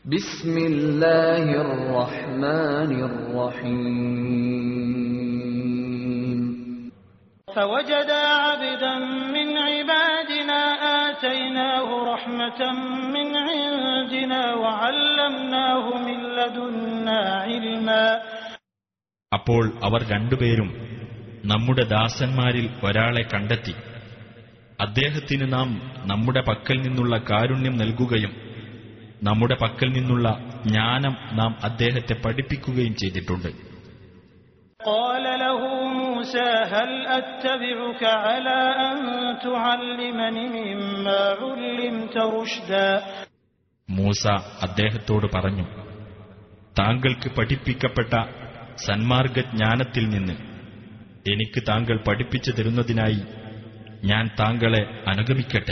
بسم الله الرحمن الرحيم فوجدا عبدا من عبادنا آتيناه رحمة من عندنا وعلمناه من لدنا علما അപ്പോൾ അവർ രണ്ടുപേരും നമ്മുടെ ദാസന്മാരിൽ ഒരാളെ കണ്ടെത്തി അദ്ദേഹത്തിന് നാം നമ്മുടെ പക്കൽ നിന്നുള്ള കാരുണ്യം നൽകുകയും നമ്മുടെ പക്കൽ നിന്നുള്ള ജ്ഞാനം നാം അദ്ദേഹത്തെ പഠിപ്പിക്കുകയും ചെയ്തിട്ടുണ്ട് قال له موسى هل أتبعك على أن تعلمني مما علمت رشدا മൂസ അദ്ദേഹത്തോട് പറഞ്ഞു താങ്കൾക്ക് പഠിപ്പിക്കപ്പെട്ട സന്മാർഗജ്ഞാനത്തിൽ നിന്ന് എനിക്ക് താങ്കൾ പഠിപ്പിച്ചു തരുന്നതിനായി ഞാൻ താങ്കളെ അനുഗമിക്കട്ടെ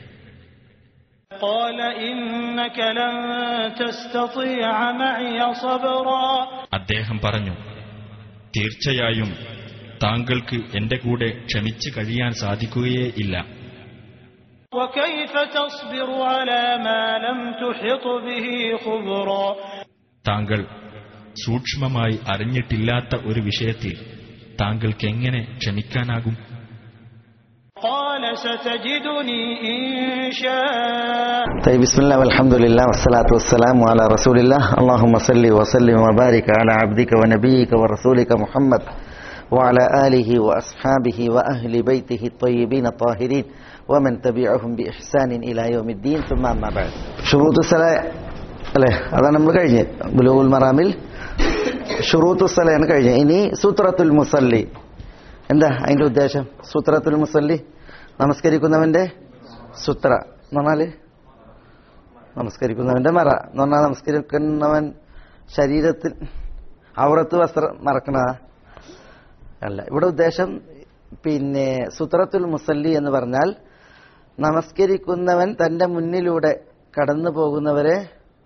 قال إنك لن تستطيع معي صبرا അദ്ദേഹം പറഞ്ഞു തീർച്ചയായും താങ്കൾക്ക് എന്റെ കൂടെ ക്ഷമിച്ചു കഴിയാൻ സാധിക്കുകയേ ഇല്ല وكيف تصبر على ما لم تحط به خبرا താങ്കൾ സൂക്ഷ്മമായി അറിഞ്ഞിട്ടില്ലാത്ത ഒരു വിഷയത്തിൽ താങ്കൾക്ക് എങ്ങനെ ക്ഷമിക്കാനാകും قال ستجدني إن شاء طيب بسم الله والحمد لله والصلاة والسلام على رسول الله اللهم صل وسلم وبارك على عبدك ونبيك ورسولك محمد وعلى آله وأصحابه وأهل بيته الطيبين الطاهرين ومن تبعهم بإحسان إلى يوم الدين ثم أما بعد شروط الصلاة അല്ലേ അതാണ് നമ്മൾ കഴിഞ്ഞ് ബുലൂൽ മറാമിൽ ഷുറൂത്തു സലയാണ് കഴിഞ്ഞ് ഇനി സൂത്രത്തുൽ മുസല്ലി എന്താ അതിന്റെ ഉദ്ദേശം സൂത്രത്തുൽ മുസല്ലി നമസ്കരിക്കുന്നവന്റെ സൂത്ര എന്ന് പറഞ്ഞാല് നമസ്കരിക്കുന്നവന്റെ മറ എന്ന് പറഞ്ഞാൽ നമസ്കരിക്കുന്നവൻ ശരീരത്തിൽ ഔറത്ത് വസ്ത്രം മറക്കണ അല്ല ഇവിടെ ഉദ്ദേശം പിന്നെ സുത്രത്തുൽ മുസല്ലി എന്ന് പറഞ്ഞാൽ നമസ്കരിക്കുന്നവൻ തന്റെ മുന്നിലൂടെ കടന്നു പോകുന്നവരെ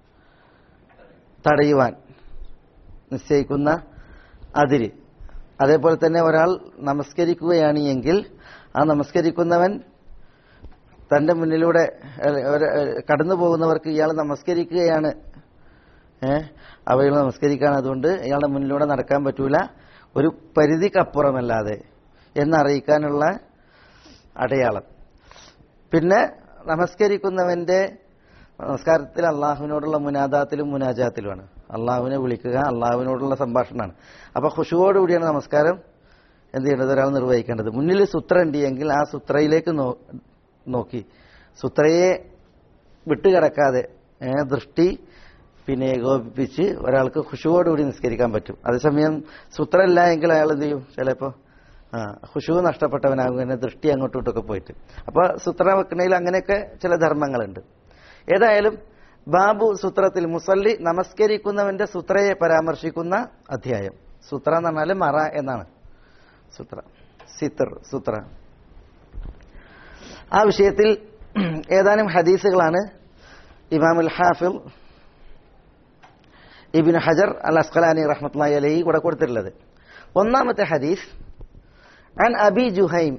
തടയുവാൻ നിശ്ചയിക്കുന്ന അതിര് അതേപോലെ തന്നെ ഒരാൾ നമസ്കരിക്കുകയാണ് എങ്കിൽ ആ നമസ്കരിക്കുന്നവൻ തന്റെ മുന്നിലൂടെ അല്ല, ഒരു- കടന്നു പോകുന്നവർക്ക് ഇയാൾ നമസ്കരിക്കുകയാണ് ഏഹ് അവയിൽ നമസ്കരിക്കാൻ അതുകൊണ്ട് ഇയാളുടെ മുന്നിലൂടെ നടക്കാൻ പറ്റൂല ഒരു പരിധിക്കപ്പുറമല്ലാതെ എന്നറിയിക്കാനുള്ള അടയാളം പിന്നെ നമസ്കരിക്കുന്നവന്റെ നമസ്കാരത്തിൽ അള്ളാഹുവിനോടുള്ള മുനാദാത്തിലും മുനാജാത്തിലുമാണ് അള്ളാഹുവിനെ വിളിക്കുക അള്ളാഹുവിനോടുള്ള സംഭാഷണമാണ് അപ്പൊ ഖുഷുവോടുകൂടിയാണ് നമസ്കാരം എന്ത് ചെയ്യേണ്ടത് ഒരാൾ നിർവഹിക്കേണ്ടത് മുന്നിൽ സുത്ര ഉണ്ട് എങ്കിൽ ആ സുത്രയിലേക്ക് നോ- നോക്കി സുത്രയെ വിട്ടുകിടക്കാതെ ഏ, ദൃഷ്ടി പിന്നെ ഏകോപിപ്പിച്ച് ഒരാൾക്ക് ഖുഷുവോടുകൂടി നിസ്കരിക്കാൻ പറ്റും അതേസമയം സുത്ര ഇല്ല എങ്കിൽ അയാൾ എന്ത് ചെയ്യും ചിലപ്പോ ആ ഖുഷു നഷ്ടപ്പെട്ടവനാകും അങ്ങനെ ദൃഷ്ടി അങ്ങോട്ടും ഇങ്ങോട്ടൊക്കെ പോയിട്ട് അപ്പൊ സുത്ര വെക്കണയിൽ അങ്ങനെയൊക്കെ ചില ധർമ്മങ്ങളുണ്ട് ഏതായാലും ബാബു സൂത്രത്തിൽ മുസല്ലി നമസ്കരിക്കുന്നവന്റെ സുത്രയെ പരാമർശിക്കുന്ന അധ്യായം സൂത്ര എന്ന് പറഞ്ഞാൽ മറ എന്നാണ് സൂത്ര സിത്തർ സൂത്ര ആ വിഷയത്തിൽ ഏതാനും ഹദീസുകളാണ് ഇമാമുൽ ഹാഫിൽ ഇബിൻ ഹജർ അൽ അസ്ഖലാനി റഹ്മത്തുള്ളാഹി അലൈഹി കൂടെ കൊടുത്തിട്ടുള്ളത് ഒന്നാമത്തെ ഹദീസ് عن أبي جهيم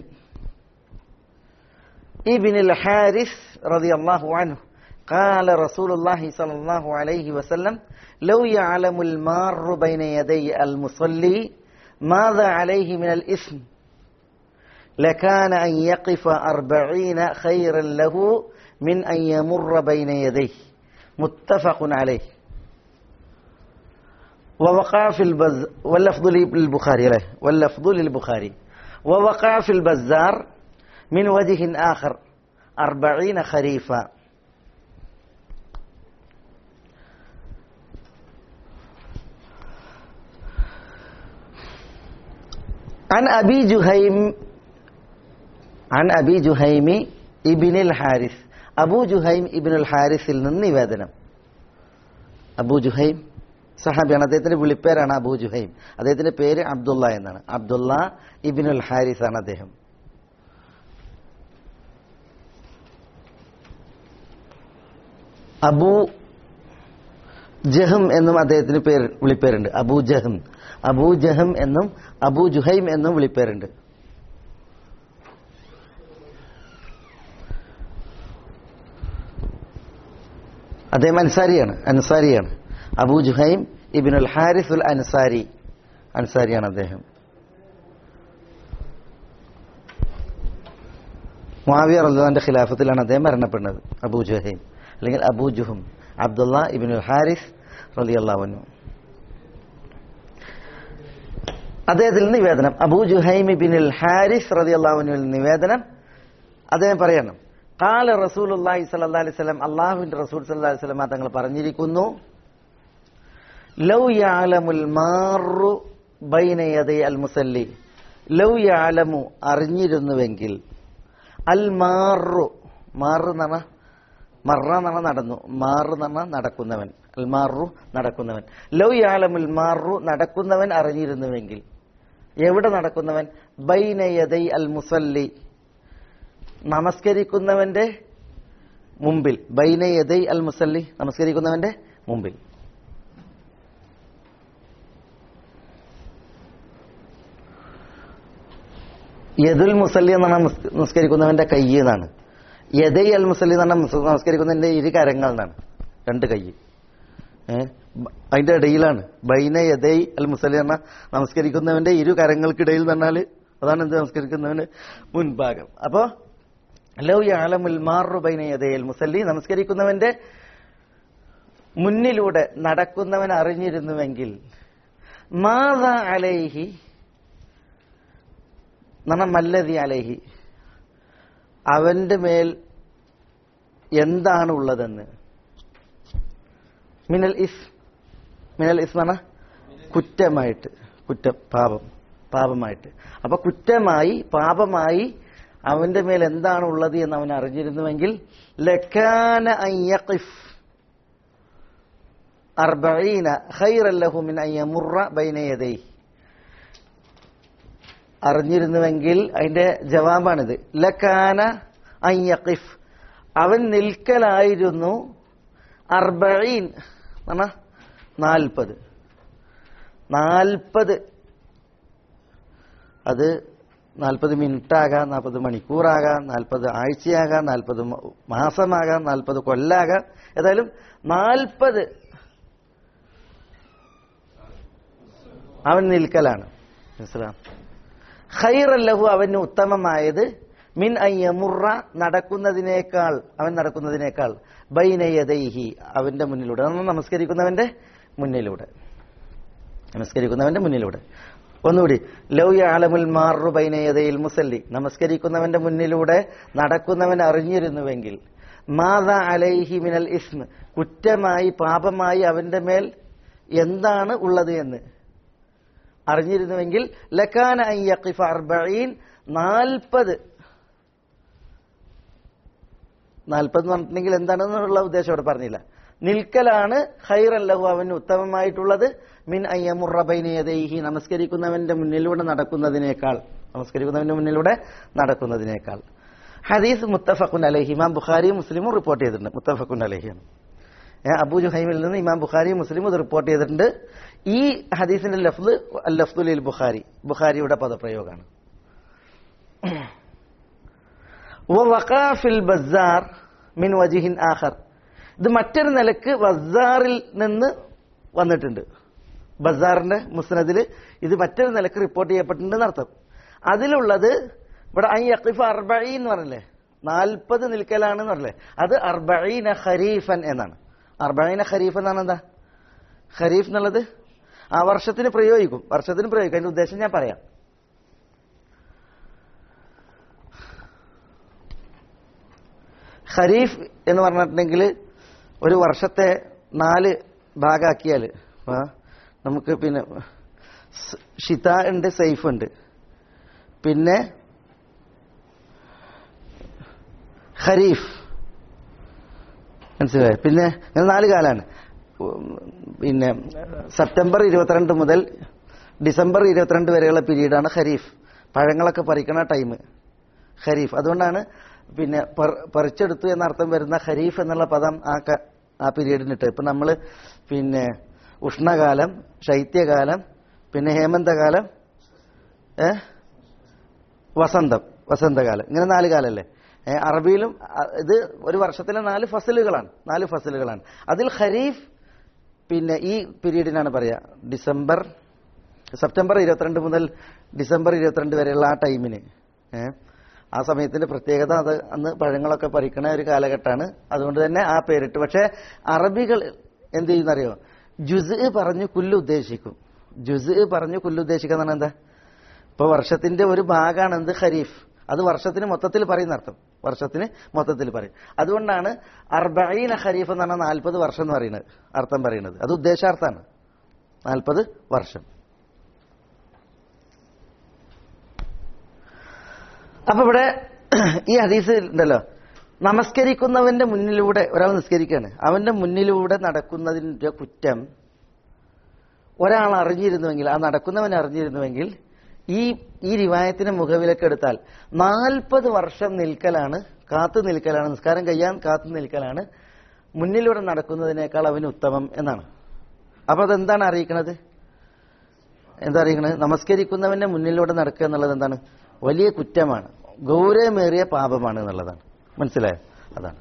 ابن الحارث رضي الله عنه قال رسول الله صلى الله عليه وسلم لو يعلم المار بين يدي المصلي ماذا عليه من الإثم لكان أن يقف أربعين خيرا له من أن يمر بين يديه متفق عليه ووقع في البز واللفظ للبخاري له واللفظ للبخاري ووقع في البزار من وجه آخر أربعين خريفا عن أبي جهيم عن أبي جهيم ابن الحارث أبو جهيم ابن الحارث നിന്ന് നിവേദനം അബൂ ജുഹൈം സഹാബിയാണ് അദ്ദേഹത്തിന്റെ വിളിപ്പേരാണ് അബൂ ജുഹൈം അദ്ദേഹത്തിന്റെ പേര് അബ്ദുള്ള എന്നാണ് അബ്ദുള്ള ഇബിനുൽ ഹാരിസ് ആണ് അദ്ദേഹം അബൂ ജഹം എന്നും അദ്ദേഹത്തിന് പേര് വിളിപ്പേരുണ്ട് അബൂ ജഹം അബൂ ജഹം എന്നും അബൂ ജുഹൈം എന്നും വിളിപ്പേരുണ്ട് അദ്ദേഹം അൻസാരിയാണ് അൻസാരിയാണ് അബൂ ജുഹൈം ഇബിനുൽ ഹാരിസുൽ അൻസാരി അൻസാരിയാണ് അദ്ദേഹം മുആവിയ റളിയല്ലാഹുവിന്റെ ഖിലാഫത്തിലാണ് അദ്ദേഹം മരണപ്പെടുന്നത് അബൂ ജുഹൈം അല്ലെങ്കിൽ അബൂ ജുഹും അബ്ദുള്ള ഇബിനുൽ ഹാരിസ് റളിയല്ലാഹു അൻഹു അദ്ദേഹത്തിൽ നിവേദനം അബൂ ജുഹൈം ഇബിനുൽ ഹാരിസ് റളിയല്ലാഹു അൻഹുവിൽ നിവേദനം അദ്ദേഹം പറയണം കാല റസൂലുള്ളാഹി സ്വല്ലല്ലാഹി അലൈഹി വസല്ലം അല്ലാഹുവിന്റെ റസൂൽ സ്വല്ലല്ലാഹി അലൈഹി വസല്ലം തങ്ങൾ പറഞ്ഞിരിക്കുന്നു ലൗ യഅലമുൽ മാറു ബൈന യദൈ അൽ മുസല്ലി ലൗ യഅലമു അറിഞ്ഞിരുന്നുവെങ്കിൽ അൽ മാറു മാറ് എന്ന് പറഞ്ഞാൽ മറ എന്ന് പറഞ്ഞാൽ നടന്നു മാറ് എന്ന് പറഞ്ഞാൽ നടക്കുന്നവൻ അൽ മാറു നടക്കുന്നവൻ ലൗ യാലമുൽ മാറു നടക്കുന്നവൻ അറിഞ്ഞിരുന്നുവെങ്കിൽ എവിടെ നടക്കുന്നവൻ ബൈന യദൈ അൽ മുസല്ലി നമസ്കരിക്കുന്നവന്റെ മുമ്പിൽ ബൈന യദൈ അൽ മുസല്ലി നമസ്കരിക്കുന്നവന്റെ മുമ്പിൽ യദുൽ മുസല്ലി എന്ന് പറഞ്ഞാൽ നിസ്ക- നിസ്കരിക്കുന്നവന്റെ കൈ എന്നാണ് യദൈ അൽ മുസല്ലി എന്ന് പറഞ്ഞാൽ നിസ് നമസ്കരിക്കുന്നതിന്റെ ഇരു കരങ്ങൾ എന്നാണ് രണ്ട് കൈ ഏഹ് അതിന്റെ ഇടയിലാണ് ബൈന യദൈ അൽ മുസല്ലി എന്ന് പറഞ്ഞാൽ നമസ്കരിക്കുന്നവന്റെ ഇരു കരങ്ങൾക്കിടയിൽ എന്ന് പറഞ്ഞാൽ അതാണ് എന്ത് നമസ്കരിക്കുന്നവന്റെ മുൻഭാഗം അപ്പോ ലൗ യാലമുൽ മാറു ബൈന യദൈ അൽ മുസല്ലി നമസ്കരിക്കുന്നവന്റെ മുന്നിലൂടെ നടക്കുന്നവൻ അറിഞ്ഞിരുന്നുവെങ്കിൽ മാത അലൈഹി നമ്മ മല്ലതി അലൈഹി അവന്റെ മേൽ എന്താണ് ഉള്ളതെന്ന് മിനൽ ഇസ് മിനൽ ഇസ് എന്ന് പറഞ്ഞാൽ കുറ്റമായിട്ട് കുറ്റം പാപം പാപമായിട്ട് അപ്പൊ കുറ്റമായി പാപമായി അവന്റെ മേൽ എന്താണ് ഉള്ളത് എന്ന് അവൻ അറിഞ്ഞിരുന്നുവെങ്കിൽ ലക്കാന അൻ യഖിഫ് അർബഈന ഖൈറൻ ലഹു മിൻ അൻ യമുറ ബൈന യദൈഹി അറിഞ്ഞിരുന്നുവെങ്കിൽ അതിന്റെ ജവാബാണിത് ലക്കാന അൻ യഖിഫ് അവൻ നിൽക്കലായിരുന്നു അർബഈൻ എന്നാ നാൽപ്പത് നാൽപ്പത് അത് നാൽപ്പത് മിനിറ്റാകാം നാൽപ്പത് മണിക്കൂറാകാം നാൽപ്പത് ആഴ്ചയാകാം നാൽപ്പത് മാസമാകാം നാൽപ്പത് കൊല്ലാകാം ഏതായാലും നാൽപ്പത് അവൻ നിൽക്കലാണ് മനസ്സിലാം ഖൈറല്ലഹു അവന് ഉത്തമമായത് മിൻ അയ്യമുറ നടക്കുന്നതിനേക്കാൾ അവൻ നടക്കുന്നതിനേക്കാൾ ബൈനയദൈഹി അവന്റെ മുന്നിലൂടെ നമ്മൾ നമസ്കരിക്കുന്നവന്റെ മുന്നിലൂടെ നമസ്കരിക്കുന്നവന്റെ മുന്നിലൂടെ ഒന്നുകൂടി ലൗ യാലമുൽ മാറു ബൈനയതയിൽ മുസല്ലി നമസ്കരിക്കുന്നവന്റെ മുന്നിലൂടെ നടക്കുന്നവൻ അറിഞ്ഞിരുന്നുവെങ്കിൽ മാത അലൈഹി മിനൽ ഇസ്മ കുറ്റമായി പാപമായി അവന്റെ മേൽ എന്താണ് ഉള്ളത് എന്ന് അറിഞ്ഞിരുന്നുവെങ്കിൽ ലക്കാന അൻ യഖിഫ അർബഈൻ നാൽപ്പത് നാൽപ്പത് എന്ന് പറഞ്ഞിട്ടുണ്ടെങ്കിൽ എന്താണെന്നുള്ള ഉദ്ദേശം അവിടെ പറഞ്ഞില്ല നിൽക്കലാണ് ഖൈറല്ലഹു അവന് ഉത്തമമായിട്ടുള്ളത് മിൻ അയ്യമുറബൈനയതൈഹി നമസ്കരിക്കുന്നവന്റെ മുന്നിലൂടെ നടക്കുന്നതിനേക്കാൾ നമസ്കരിക്കുന്നവന്റെ മുന്നിലൂടെ നടക്കുന്നതിനേക്കാൾ ഹദീസ് മുത്തഫഖുൻ അലൈഹി ഇമാം ബുഖാരിയും മുസ്ലിമും റിപ്പോർട്ട് ചെയ്തിട്ടുണ്ട് മുത്തഫഖുൻ അലഹിയാണ് അബൂ ജുഹൈമിൽ നിന്ന് ഇമാം ബുഖാരിയും മുസ്ലിമും ഇത് റിപ്പോർട്ട് ചെയ്തിട്ടുണ്ട് ഈ ഹദീസിന്റെ ലഫ്ദ് ലഫ്ദുലിൽ ബുഖാരി ബുഖാരിയുടെ പദപ്രയോഗമാണ് ووقع في البزار من وجه آخر ഇത് മറ്റൊരു നിലക്ക് ബസാറിൽ നിന്ന് വന്നിട്ടുണ്ട് ബസാറിന്റെ മുസ്നദിൽ ഇത് മറ്റൊരു നിലക്ക് റിപ്പോർട്ട് ചെയ്യപ്പെട്ടിട്ടുണ്ടെന്ന് അർത്ഥം അതിലുള്ളത് ഇവിടെ ഐ യഖിഫ് അർബഈൻ എന്ന് പറഞ്ഞില്ലേ നാൽപ്പത് നിൽക്കലാണെന്ന് പറഞ്ഞില്ലേ അത് അർബഈന ഖരീഫൻ എന്നാണ് അർബഈന ഖരീഫ് എന്നാണ് എന്താ ഖരീഫ് എന്നുള്ളത് ആ വർഷത്തിന് പ്രയോഗിക്കും വർഷത്തിന് പ്രയോഗിക്കും അതിന്റെ ഉദ്ദേശം ഞാൻ പറയാം ഖരീഫ് എന്ന് പറഞ്ഞിട്ടുണ്ടെങ്കിൽ ഒരു വർഷത്തെ നാല് ഭാഗമാക്കിയാൽ നമുക്ക് പിന്നെ ഷിത ഉണ്ട് സൈഫ് ഉണ്ട് പിന്നെ ഖരീഫ് മനസ്സിലായോ പിന്നെ ഇങ്ങനെ നാല് കാലാണ് പിന്നെ സെപ്റ്റംബർ ഇരുപത്തിരണ്ട് മുതൽ ഡിസംബർ ഇരുപത്തിരണ്ട് വരെയുള്ള പീരീഡാണ് ഖരീഫ് പഴങ്ങളൊക്കെ പറിക്കണ ടൈം ഖരീഫ് അതുകൊണ്ടാണ് പിന്നെ പറിച്ചെടുത്തു എന്നർത്ഥം വരുന്ന ഖരീഫ് എന്നുള്ള പദം ആ ആ പീരീഡിനിട്ട് ഇപ്പൊ നമ്മൾ പിന്നെ ഉഷ്ണകാലം ശൈത്യകാലം പിന്നെ ഹേമന്തകാലം ഏ വസന്തം വസന്തകാലം ഇങ്ങനെ നാല് കാലല്ലേ ഏ, അറബിയിലും അ, ഇത് ഒരു വർഷത്തിലെ നാല് ഫസലുകളാണ് നാല് ഫസലുകളാണ് അതിൽ ഖരീഫ് പിന്നെ ഈ പീരീഡിനാണ് പറയാ ഡിസംബർ സെപ്റ്റംബർ ഇരുപത്തിരണ്ട് മുതൽ ഡിസംബർ ഇരുപത്തിരണ്ട് വരെയുള്ള ആ ടൈമിന് ഏ, ആ സമയത്തിന്റെ പ്രത്യേകത അത് അന്ന് പഴങ്ങളൊക്കെ പറിക്കണ ഒരു കാലഘട്ടമാണ് അതുകൊണ്ട് തന്നെ ആ പേരിട്ട് പക്ഷേ അറബികൾ എന്ത് ചെയ്യുന്നറിയോ ജുസ് പറഞ്ഞു കുല്ല് ഉദ്ദേശിക്കും ജുസ് പറഞ്ഞു കുല്ല് ഉദ്ദേശിക്കുക എന്നാണ് എന്താ ഇപ്പൊ വർഷത്തിന്റെ ഒരു ഭാഗമാണ് എന്ത് ഖരീഫ് അത് വർഷത്തിന് മൊത്തത്തിൽ പറയുന്ന അർത്ഥം വർഷത്തിന് മൊത്തത്തിൽ പറയും അതുകൊണ്ടാണ് അർബഈന ഖരീഫ് എന്ന് പറഞ്ഞാൽ നാൽപ്പത് വർഷം എന്ന് പറയുന്നത് അർത്ഥം പറയുന്നത് അത് ഉദ്ദേശാർത്ഥമാണ് നാൽപ്പത് വർഷം അപ്പൊ ഇവിടെ ഈ ഹദീസ് ഉണ്ടല്ലോ നമസ്കരിക്കുന്നവന്റെ മുന്നിലൂടെ ഒരാൾ നിസ്കരിക്കുകയാണ് അവന്റെ മുന്നിലൂടെ നടക്കുന്നതിന്റെ കുറ്റം ഒരാൾ അറിഞ്ഞിരുന്നുവെങ്കിൽ ആ നടക്കുന്നവൻ അറിഞ്ഞിരുന്നുവെങ്കിൽ ഈ ഈ റിവായത്തിന് മുഖവിലക്കെടുത്താൽ നാൽപ്പത് വർഷം നിൽക്കലാണ് കാത്തു നിൽക്കലാണ് നിസ്കാരം കഴിയാൻ കാത്തു നിൽക്കലാണ് മുന്നിലൂടെ നടക്കുന്നതിനേക്കാൾ അവന് ഉത്തമം എന്നാണ് അപ്പൊ അതെന്താണ് അറിയിക്കണത് എന്താ അറിയിക്കണത് നമസ്കരിക്കുന്നവന്റെ മുന്നിലൂടെ നടക്കുക എന്നുള്ളത് എന്താണ് വലിയ കുറ്റമാണ് ഗൗരവമേറിയ പാപമാണ് എന്നുള്ളതാണ് മനസ്സിലായോ അതാണ്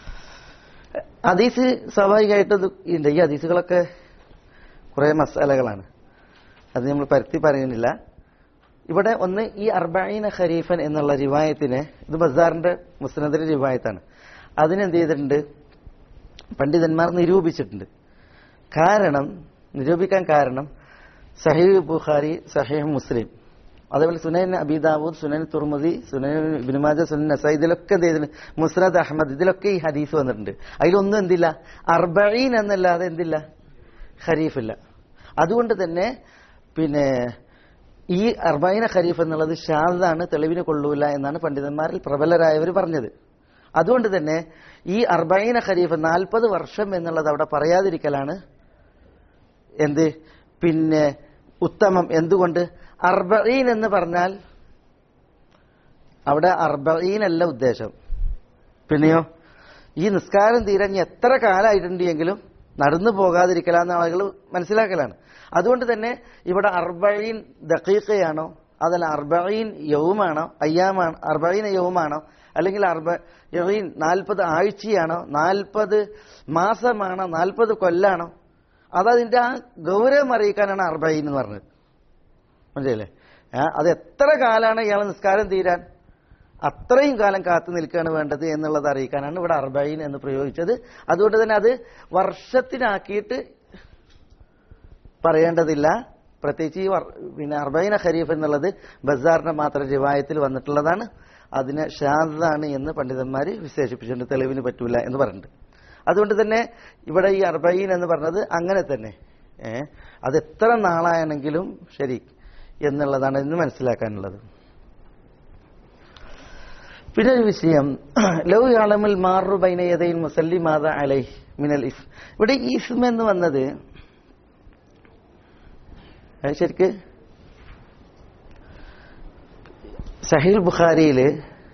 ഹദീസ് സ്വാഭാവികമായിട്ടും ഇത് ഉണ്ട് ഈ ഹദീസുകളൊക്കെ കുറെ മസാലകളാണ് അത് നമ്മൾ പരത്തി പറയുന്നില്ല ഇവിടെ ഒന്ന് ഈ അർബൈന ഖരീഫൻ എന്നുള്ള റിവായത്തിന് ഇത് ബസാറിന്റെ മുസ്ലിദിന്റെ റിവായത്താണ് അതിനെന്ത് ചെയ്തിട്ടുണ്ട് പണ്ഡിതന്മാർ നിരൂപിച്ചിട്ടുണ്ട് കാരണം നിരൂപിക്കാൻ കാരണം സഹീഹ് ബുഖാരി സഹീഹ് മുസ്ലിം അതേപോലെ സുനൈൻ അബിദാവൂദ് സുനൈൻ തുർമുദി സുനൈൻ ഇബിനുമാജ സുനൈൻ നസ ഇതിലൊക്കെ എന്ത് ചെയ്തിട്ടുണ്ട് മുസ്നദ് അഹമ്മദ് ഇതിലൊക്കെ ഈ ഹദീസ് വന്നിട്ടുണ്ട് അതിലൊന്നും എന്തില്ല അർബഈൻ എന്നല്ലാതെ എന്തില്ല ഖരീഫില്ല അതുകൊണ്ട് തന്നെ പിന്നെ ഈ അർബൈന ഖരീഫ് എന്നുള്ളത് ഷാദാണ് തെളിവിന് കൊള്ളൂല എന്നാണ് പണ്ഡിതന്മാരിൽ പ്രബലരായവർ പറഞ്ഞത് അതുകൊണ്ട് തന്നെ ഈ അർബൈന ഖരീഫ് നാൽപ്പത് വർഷം എന്നുള്ളത് അവിടെ പറയാതിരിക്കലാണ് എന്ത് പിന്നെ ഉത്തമം എന്തുകൊണ്ട് അർബഈൻ എന്ന് പറഞ്ഞാൽ അവിടെ അർബഈൻ അല്ല ഉദ്ദേശം പിന്നെയോ ഈ നിസ്കാരം തീരാൻ ഇനി എത്ര കാലമായിട്ടുണ്ട് എങ്കിലും നടന്നു പോകാതിരിക്കലാന്ന് ആളുകൾ മനസ്സിലാക്കലാണ് അതുകൊണ്ട് തന്നെ ഇവിടെ അർബഈൻ ദഖീഖയാണോ അതല്ല അർബഈൻ യൗമാണോ അയ്യാമാണോ അർബഈൻ യൗമാണോ അല്ലെങ്കിൽ അർബഈൻ നാൽപ്പത് ആഴ്ചയാണോ നാൽപ്പത് മാസമാണോ നാൽപ്പത് കൊല്ലാണോ അതതിന്റെ ആ ഗൗരവം അറിയിക്കാനാണ് അർബഈൻ എന്ന് പറഞ്ഞത് മനസ്സിലല്ലേ ആ, അത് എത്ര കാലാണ് ഇയാൾ നിസ്കാരം തീരാൻ അത്രയും കാലം കാത്തു നിൽക്കുകയാണ് വേണ്ടത് എന്നുള്ളത് അറിയിക്കാനാണ് ഇവിടെ അർബൈൻ എന്ന് പ്രയോഗിച്ചത് അതുകൊണ്ട് തന്നെ അത് വർഷത്തിനാക്കിയിട്ട് പറയേണ്ടതില്ല പ്രത്യേകിച്ച് ഈ വർ- പിന്നെ അർബൈന ഖരീഫ് എന്നുള്ളത് ബസാറിന്റെ മാത്രം റിവായത്തിൽ വന്നിട്ടുള്ളതാണ് അതിന് ഷാദാണ് എന്ന് പണ്ഡിതന്മാർ വിശേഷിപ്പിച്ചിട്ടുണ്ട് തെളിവിന് പറ്റൂല എന്ന് പറഞ്ഞിട്ടുണ്ട് അതുകൊണ്ട് തന്നെ ഇവിടെ ഈ അർബൈൻ എന്ന് പറഞ്ഞത് അങ്ങനെ തന്നെ ഏ അത് എത്ര നാളായാണെങ്കിലും ശരി എന്നുള്ളതാണ് ഇന്ന് മനസ്സിലാക്കാനുള്ളത് പിന്നെ ഒരു വിഷയം ലൗ യാളമുൽ മാറു ബൈനയതയിൽ മുസല്ലി മാത അലൈ മിനൽ ഇഫ് ഇവിടെ ഈ ഇസ്മ എന്ന് വന്നത് അത് ശരിക്ക് സഹീൽ ബുഖാരിയില്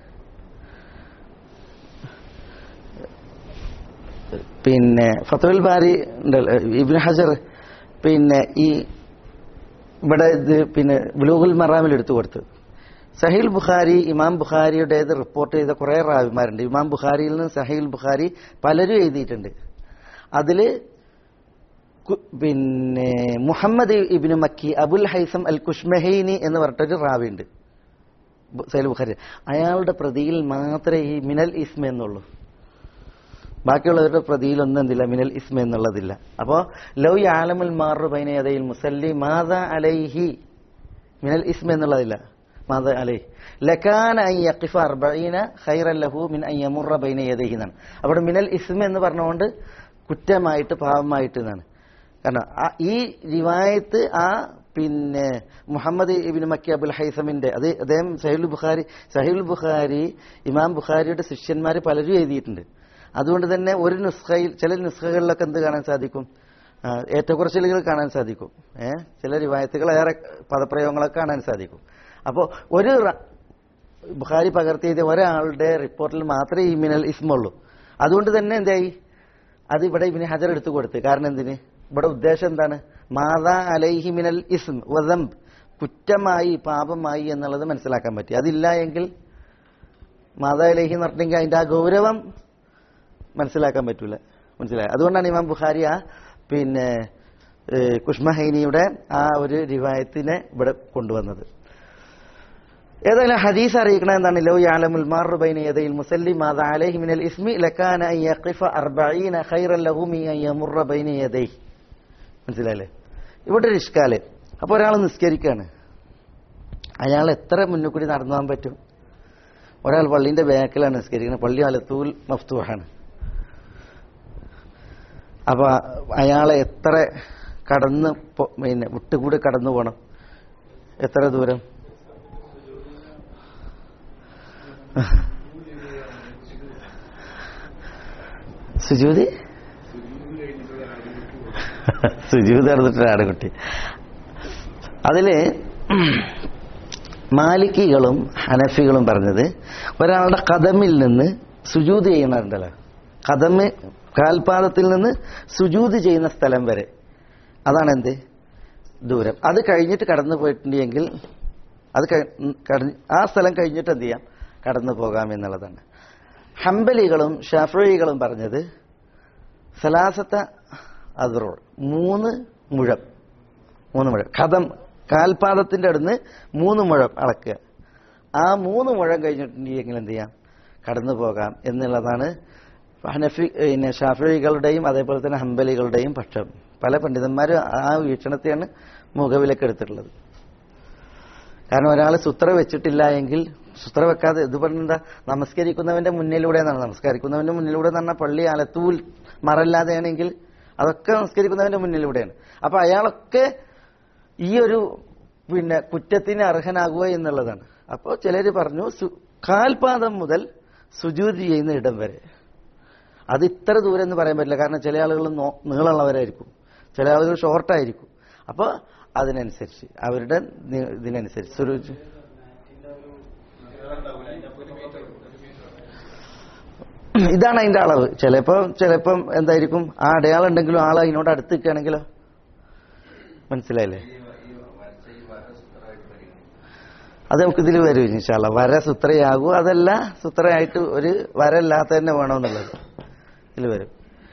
പിന്നെ ഫത്തുൽ ബാരി ഉണ്ടല്ലോ ഇബ്നു ഹജർ പിന്നെ ഈ ഇവിടെ ഇത് പിന്നെ ബുലൂഗുൽ മറാമിൽ എടുത്തു കൊടുത്തു സഹീൽ ബുഖാരി ഇമാം ബുഖാരിയുടേത് റിപ്പോർട്ട് ചെയ്ത കുറെ റാവിമാരുണ്ട് ഇമാം ബുഖാരിയിൽ നിന്ന് സഹീൽ ബുഖാരി പലരും എഴുതിയിട്ടുണ്ട് അതില് കു- പിന്നെ മുഹമ്മദ് ഇബിന് മക്കി അബുൽ ഹൈസം അൽ കുഷ്മഹീനി എന്ന് പറഞ്ഞിട്ടൊരു റാവിയുണ്ട് ബു- സഹീൽ ബുഖാരി അയാളുടെ പ്രതിയിൽ മാത്രമേ ഈ മിനൽ ഇസ്മ എന്നുള്ളൂ ബാക്കിയുള്ളവരുടെ പ്രതിയിൽ ഒന്നും എന്തില്ല മിനൽ ഇസ്മ എന്നുള്ളതില്ല അപ്പോ ലൗ ആലമുൽ മാറു ബൈനയതയിൽ മുസല്ലി മാത അലൈഹി മിനൽ ഇസ്മ എന്നുള്ളതില്ല മാത അലൈഹി ലക്കാന അൻ യഖിഫ അർബഈന ഖൈറൻ ലഹു മിൻ അൻ യമുറ ബൈന യദൈഹി എന്നാണ് അവിടെ മിനൽ ഇസ്മ എന്ന് പറഞ്ഞുകൊണ്ട് കുറ്റമായിട്ട് പാപമായിട്ട് എന്നാണ് കാരണം ആ- ഈ റിവായത്ത് ആ പിന്നെ മുഹമ്മദ് ഇബിൻ മക്കി അബുൽ ഹൈസമിന്റെ അത് അദ്ദേഹം സഹീൽ ബുഖാരി സഹീൽ ബുഖാരി ഇമാം ബുഖാരിയുടെ ശിഷ്യന്മാർ പലരും എഴുതിയിട്ടുണ്ട് അതുകൊണ്ട് തന്നെ ഒരു നുസ്ഖയിൽ ചില നുസ്ഖകളിലൊക്കെ എന്ത് കാണാൻ സാധിക്കും ആ, ഏറ്റക്കുറച്ചിലുകൾ കാണാൻ സാധിക്കും ഏഹ് ചില റിവായത്തുകൾ ഏറെ പദപ്രയോഗങ്ങളൊക്കെ കാണാൻ സാധിക്കും അപ്പോൾ ഒരു റ- ബുഖാരി പകർത്തിയത് ഒരാളുടെ റിപ്പോർട്ടിൽ മാത്രമേ ഈ മിനൽ ഇസ്മുള്ളൂ അതുകൊണ്ട് തന്നെ എന്തായി അത് ഇവിടെ ഇബിന് ഹജർ എടുത്തു കൊടുത്ത് കാരണം എന്തിന് ഇവിടെ ഉദ്ദേശം എന്താണ് മാതാ അലൈഹി മിനൽ ഇസ്ം വദംബ് കുറ്റമായി പാപമായി എന്നുള്ളത് മനസ്സിലാക്കാൻ പറ്റി അതില്ല എങ്കിൽ മാതാലേഹി എന്ന് പറഞ്ഞെങ്കിൽ അതിന്റെ ആ ഗൗരവം മനസ്സിലാക്കാൻ പറ്റൂല മനസ്സിലായി അതുകൊണ്ടാണ് ഇമാം ബുഖാരി ആ പിന്നെ ഏഹ്, കുഷ്മഹൈനിയുടെ ആ ഒരു റിവായത്തിനെ ഇവിടെ കൊണ്ടുവന്നത് ഏതായാലും ഹദീസ് അറിയിക്കണ എന്താണ് ലോ യാലമുൽ മാറു ബൈന യദയിൽ മുസല്ലി മാദ അലൈഹി മിനൽ ഇസ്മി ലകാന അൻ യഖിഫ 40 ഖൈറൻ ലഹു മിൻ അൻ യമുറ ബൈന യദൈഹി മനസ്സിലായില്ലേ ഇവിടെ ഒരു ഇഷ്കാല് അപ്പൊ ഒരാൾ നിസ്കരിക്കാണ് അയാൾ എത്ര മുന്നിൽ കൂടി നടന്നു പോകാൻ പറ്റും ഒരാൾ പള്ളീന്റെ ബാക്കിലാണ് നിസ്കരിക്കുന്നത് പള്ളി അലത്തൂൽ മഫ്തൂഹാണ് അപ്പൊ അയാളെ എത്ര കടന്ന് പോ- പിന്നെ വിട്ടുകൂടി കടന്നു പോകണം എത്ര ദൂരം സുജൂതി സുജൂത് നടന്നിട്ടൊരാട് കുട്ടി അതില് മാലിക്കികളും ഹനഫികളും പറഞ്ഞത് ഒരാളുടെ കദമിൽ നിന്ന് സുജൂത് ചെയ്യണുണ്ടല്ലോ കദമ് കാൽപാദത്തിൽ നിന്ന് സുജൂത് ചെയ്യുന്ന സ്ഥലം വരെ അതാണ് എന്ത് ദൂരം അത് കഴിഞ്ഞിട്ട് കടന്നു പോയിട്ടുണ്ടെങ്കിൽ അത് കഴി- ഉം, കടന്ന് ആ സ്ഥലം കഴിഞ്ഞിട്ട് എന്ത് ചെയ്യാം കടന്നു പോകാം എന്നുള്ളതാണ് ഹംബലികളും ഷാഫികളും പറഞ്ഞത് സലാസത്ത അതിറോൾ മൂന്ന് മുഴം മൂന്ന് മുഴം കഥം കാൽപാദത്തിന്റെ അടുന്ന് മൂന്ന് മുഴം അളക്കുക ആ മൂന്ന് മുഴം കഴിഞ്ഞിട്ടുണ്ടെങ്കിൽ എന്ത് ചെയ്യാം കടന്നു പോകാം എന്നുള്ളതാണ് ഹനഫി പിന്നെ ഷാഫികളുടെയും അതേപോലെ തന്നെ ഹംബലികളുടെയും പക്ഷം പല പണ്ഡിതന്മാരും ആ വീക്ഷണത്തെയാണ് മുഖവിലക്ക് എടുത്തിട്ടുള്ളത് കാരണം ഒരാൾ സുത്ര വെച്ചിട്ടില്ല എങ്കിൽ സുത്ര വെക്കാതെ ഇത് പറഞ്ഞെന്താ നമസ്കരിക്കുന്നവന്റെ മുന്നിലൂടെ എന്നാണ് നമസ്കരിക്കുന്നവന്റെ മുന്നിലൂടെ എന്ന് പറഞ്ഞാൽ പള്ളി അലത്തൂൽ മറല്ലാതെയാണെങ്കിൽ അതൊക്കെ നമസ്കരിക്കുന്നവന്റെ മുന്നിലൂടെയാണ് അപ്പൊ അയാളൊക്കെ ഈ ഒരു പിന്നെ കുറ്റത്തിന് അർഹനാകുക എന്നുള്ളതാണ് അപ്പോൾ ചിലര് പറഞ്ഞു സു- കാൽപാദം മുതൽ സുജൂതി ചെയ്യുന്ന ഇടം വരെ അത് ഇത്ര ദൂരം എന്ന് പറയാൻ പറ്റില്ല കാരണം ചില ആളുകൾ നോ- നീളമുള്ളവരായിരിക്കും ചില ആളുകൾ ഷോർട്ടായിരിക്കും അപ്പോൾ അതിനനുസരിച്ച് അവരുടെ നി- ഇതിനനുസരിച്ച് സുരൂജ് ഇതാണ് അതിന്റെ അളവ് ചിലപ്പോ ചിലപ്പം എന്തായിരിക്കും ആ അടയാളം ഉണ്ടെങ്കിലും ആൾ അതിനോട് അടുത്ത് നിൽക്കുകയാണെങ്കിലോ മനസ്സിലായില്ലേ അത് നമുക്ക് ഇതിൽ വരും ഇൻഷാല്ല വര സുത്രയാകൂ അതല്ല സുത്രയായിട്ട് ഒരു വര ഇല്ലാത്ത തന്നെ വേണമെന്നുള്ളത് ഇതിൽ വരും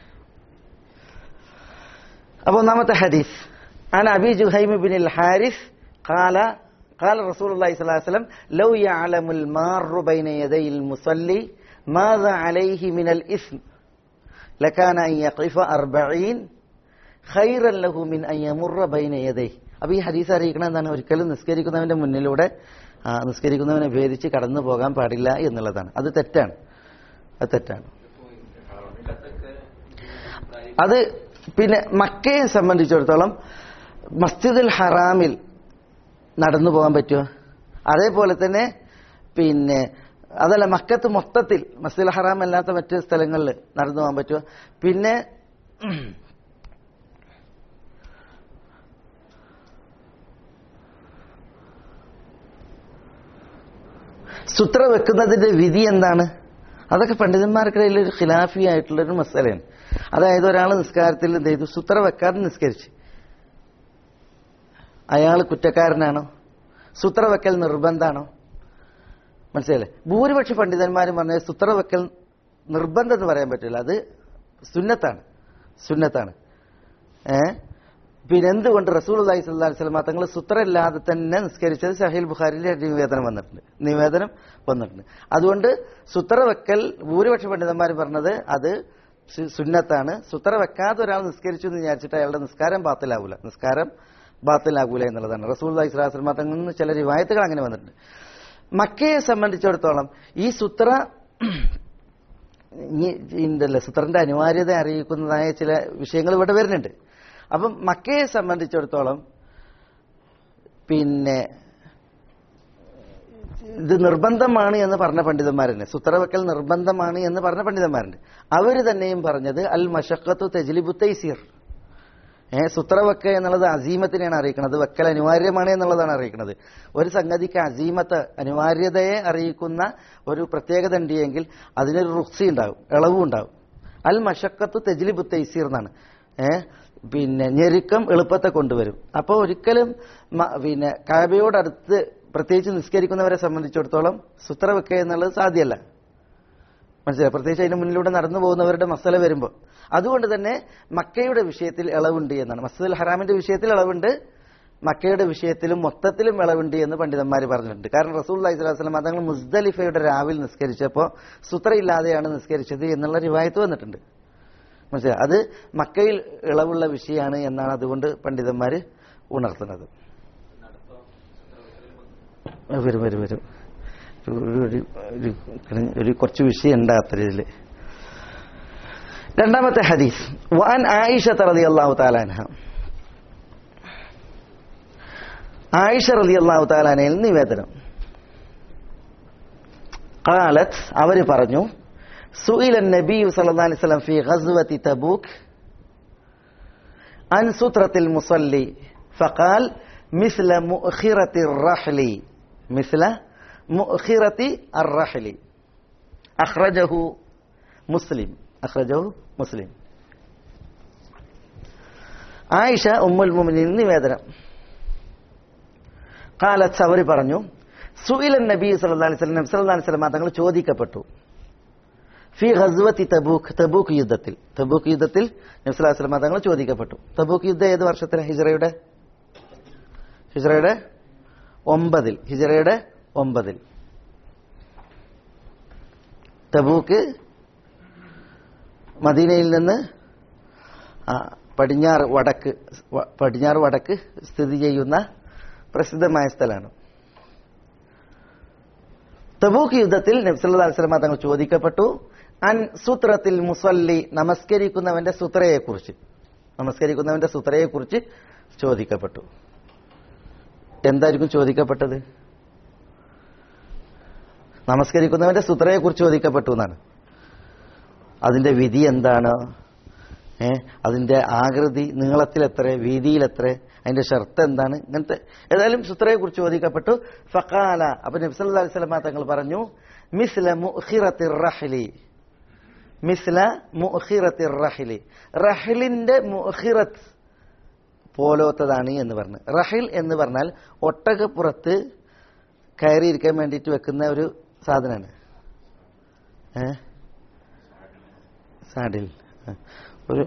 അപ്പൊ ഒന്നാമത്തെ ഹദീസ് عن أبي جهيم بن الحارث قال قال رسول الله صلى الله عليه وسلم لو يعلم المار بين يدي المصلي ماذا عليه من الإثم لكان أن يقف أربعين خيرا له من أن يمر بين يديه അപ്പൊ ഈ ഹദീസ് അറിയിക്കണം എന്താണ് ഒരിക്കലും നിസ്കരിക്കുന്നവന്റെ മുന്നിലൂടെ ആ, നിസ്കരിക്കുന്നവനെ ഭേദിച്ച് കടന്നു പോകാൻ പാടില്ല എന്നുള്ളതാണ് അത് തെറ്റാണ് അത് തെറ്റാണ് അത് പിന്നെ മക്കയെ സംബന്ധിച്ചിടത്തോളം മസ്ജിദുൽ ഹറാമിൽ നടന്നു പോകാൻ പറ്റുമോ അതേപോലെ തന്നെ പിന്നെ അതല്ല മക്കത്ത് മൊത്തത്തിൽ മസ്ജിദുൽ ഹറാം അല്ലാത്ത മറ്റ് സ്ഥലങ്ങളിൽ നടന്നു പോകാൻ പറ്റുമോ പിന്നെ സുത്ര വെക്കുന്നതിന്റെ വിധി എന്താണ് അതൊക്കെ പണ്ഡിതന്മാർക്കിടയിൽ ഒരു ഖിലാഫി ആയിട്ടുള്ള ഒരു മസലയാണ് അതായത് ഒരാൾ നിസ്കാരത്തിൽ എന്ത് ചെയ്തു സുത്ര വെക്കാതെ നിസ്കരിച്ച് അയാൾ കുറ്റക്കാരനാണോ സുത്ര വെക്കൽ നിർബന്ധാണോ മനസ്സിലല്ലേ ഭൂരിപക്ഷ പണ്ഡിതന്മാരും പറഞ്ഞ സുത്ര വെക്കൽ നിർബന്ധം എന്ന് പറയാൻ പറ്റില്ല അത് സുന്നത്താണ് സുന്നത്താണ് ഏ പിന്നെ എന്തുകൊണ്ട് റസൂൽ അള്ളഹി സ്വല്ലാ വസ്ലമ തങ്ങൾ സുത്ര ഇല്ലാതെ തന്നെ നിസ്കരിച്ചത് സഹീൽ ബുഖാരിന്റെ നിവേദനം വന്നിട്ടുണ്ട് നിവേദനം വന്നിട്ടുണ്ട് അതുകൊണ്ട് സുത്ര വെക്കൽ ഭൂരിപക്ഷ പണ്ഡിതന്മാർ പറഞ്ഞത് അത് സു- സുന്നത്താണ് സുത്ര വെക്കാതെ ഒരാൾ നിസ്കരിച്ചു എന്ന് വിചാരിച്ചിട്ട് അയാളുടെ നിസ്കാരം ബാത്തിലാകൂല നിസ്കാരം ബാത്തിലാകൂല എന്നുള്ളതാണ് റസൂൽ അള്ളഹി സ്വലാ വസ്ലമ തങ്ങളിൽ നിന്ന് ചില റിവായത്തുകൾ അങ്ങനെ വന്നിട്ടുണ്ട് മക്കയെ സംബന്ധിച്ചിടത്തോളം ഈ സുത്ര ഈ ഉണ്ടല്ലോ സുത്രന്റെ അനിവാര്യത അറിയിക്കുന്നതായ ചില വിഷയങ്ങൾ ഇവിടെ വരുന്നുണ്ട് അപ്പം മക്കയെ സംബന്ധിച്ചിടത്തോളം പിന്നെ ഇത് നിർബന്ധമാണ് എന്ന് പറഞ്ഞ പണ്ഡിതന്മാരുണ്ട് സുത്രവക്കൽ നിർബന്ധമാണ് എന്ന് പറഞ്ഞ പണ്ഡിതന്മാരുണ്ട് അവർ തന്നെയും പറഞ്ഞത് അൽ മഷക്കത്തു തെജ്ലിബു തൈസീർ ഏ സുത്രവക്ക എന്നുള്ളത് അസീമത്തിനെയാണ് അറിയിക്കുന്നത് വെക്കൽ അനിവാര്യമാണ് എന്നുള്ളതാണ് അറിയിക്കുന്നത് ഒരു സംഗതിക്ക് അസീമത്ത് അനിവാര്യതയെ അറിയിക്കുന്ന ഒരു പ്രത്യേകത ഉണ്ടെങ്കിൽ അതിനൊരു റുക്സി ഉണ്ടാവും ഇളവും ഉണ്ടാവും അൽ മഷക്കത്ത് തെജ്ലിബു തൈസീർ എന്നാണ് ഏ പിന്നെ ഞെരുക്കം എളുപ്പത്തെ കൊണ്ടുവരും അപ്പോൾ ഒരിക്കലും മ- പിന്നെ കാബയോടടുത്ത് പ്രത്യേകിച്ച് നിസ്കരിക്കുന്നവരെ സംബന്ധിച്ചിടത്തോളം സുത്ര വെക്കുക എന്നുള്ളത് സാധ്യമല്ല മനസ്സിലായി പ്രത്യേകിച്ച് അതിന് മുന്നിലൂടെ നടന്നു പോകുന്നവരുടെ മസല വരുമ്പോൾ അതുകൊണ്ട് തന്നെ മക്കയുടെ വിഷയത്തിൽ ഇളവുണ്ട് എന്നാണ് മസ്ജിദുൽ ഹറാമിന്റെ വിഷയത്തിൽ ഇളവുണ്ട് മക്കയുടെ വിഷയത്തിലും മൊത്തത്തിലും ഇളവുണ്ട് എന്ന് പണ്ഡിതന്മാർ പറഞ്ഞിട്ടുണ്ട് കാരണം റസൂൽ അലൈഹി സ്വലാസ്ലം തങ്ങൾ മുസ്ദലിഫയുടെ രാവിൽ നിസ്കരിച്ചപ്പോൾ സുത്രയില്ലാതെയാണ് നിസ്കരിച്ചത് എന്നുള്ള റിവായത്ത് വന്നിട്ടുണ്ട് മനസ്സിലായി അത് മക്കയിൽ ഇളവുള്ള വിഷയമാണ് എന്നാണ് അതുകൊണ്ട് പണ്ഡിതന്മാർ ഉണർത്തുന്നത് ആ, വരും വരും വരും ഒരു- ഒരു- ഒരു- ഒരു കുറച്ച് വിഷയം ഉണ്ട് അത്തരത്തില് രണ്ടാമത്തെ ഹദീസ് വാൻ ആയിഷ റതി അള്ളാഹു താലാൻഹ ആയിഷ റതി അള്ളാഹു താലാനയിൽ നിവേദനം قالت അവർ പറഞ്ഞു സുഇല النبي صلى الله عليه وسلم في غزوة تبوك عن سترة المصلي فقال مثل مؤخرة الرحل مثل مؤخرة الرحل أخرجه مسلم أخرجه مسلم ആയിഷ ഉമ്മുൽ മുമിനീൻ നിവേദനം കാലത്ത് അവർ പറഞ്ഞു സുയിലൻ നബി സല്ലല്ലാഹു അലൈഹി വസല്ലം നബി സല്ലല്ലാഹു അലൈഹി വസല്ലം തങ്ങൾ ചോദിക്കപ്പെട്ടു ഫി ഖസ്വത്തി തബൂക്ക് തബൂക്ക് യുദ്ധത്തിൽ തബൂക്ക് യുദ്ധത്തിൽ നബി സല്ലല്ലാഹു അലൈഹി വസല്ലം തങ്ങൾ ചോദിക്കപ്പെട്ടു തബൂക്ക് യുദ്ധം ഏത് വർഷത്തിലെ ഹിജ്റയുടെ ഹിജ്റയുടെ ഒമ്പതിൽ ഹിജ്റയുടെ ഒമ്പതിൽ തബൂക്ക് മദീനയിൽ നിന്ന് ആ, പടിഞ്ഞാറ് വടക്ക് വ- പടിഞ്ഞാറ് വടക്ക് സ്ഥിതി ചെയ്യുന്ന പ്രസിദ്ധമായ സ്ഥലമാണ് തബൂക്ക് യുദ്ധത്തിൽ നബ്സല്ലാ അലിസ്ലമ തങ്ങൾ ചോദിക്കപ്പെട്ടു അൻ സൂത്രത്തിൽ മുസല്ലി നമസ്കരിക്കുന്നവന്റെ സുത്രയെക്കുറിച്ച് നമസ്കരിക്കുന്നവന്റെ സുത്രയെക്കുറിച്ച് ചോദിക്കപ്പെട്ടു എന്തായിരിക്കും ചോദിക്കപ്പെട്ടത് നമസ്കരിക്കുന്നവന്റെ സുത്രയെക്കുറിച്ച് ചോദിക്കപ്പെട്ടു എന്നാണ് അതിന്റെ വിധി എന്താണ് ഏ അതിന്റെ ആകൃതി നീളത്തിലെത്ര വീതിയിലെത്ര അതിന്റെ ഷർത്ത് എന്താണ് ഇങ്ങനത്തെ ഏതായാലും സുത്രയെ കുറിച്ച് ചോദിക്കപ്പെട്ടു ഫക്കാല അപ്പൊ നബ്സല്ലാ അലിസ്ലമ തങ്ങൾ പറഞ്ഞു മിസ്ല മുഹിറത്തിർ റഹ്ലി മിസ്ല മുഹിറത്തിർ റഹ്ലി റഹ്ലിന്റെ മുഹിറത്ത് പോലോത്തതാണ് എന്ന് പറഞ്ഞു റഹിൽ എന്ന് പറഞ്ഞാൽ ഒട്ടകപ്പുറത്ത് കയറിയിരിക്കാൻ വേണ്ടിയിട്ട് വെക്കുന്ന ഒരു സാധനമാണ് ഏ സാഡിൽ ആ. ഒരു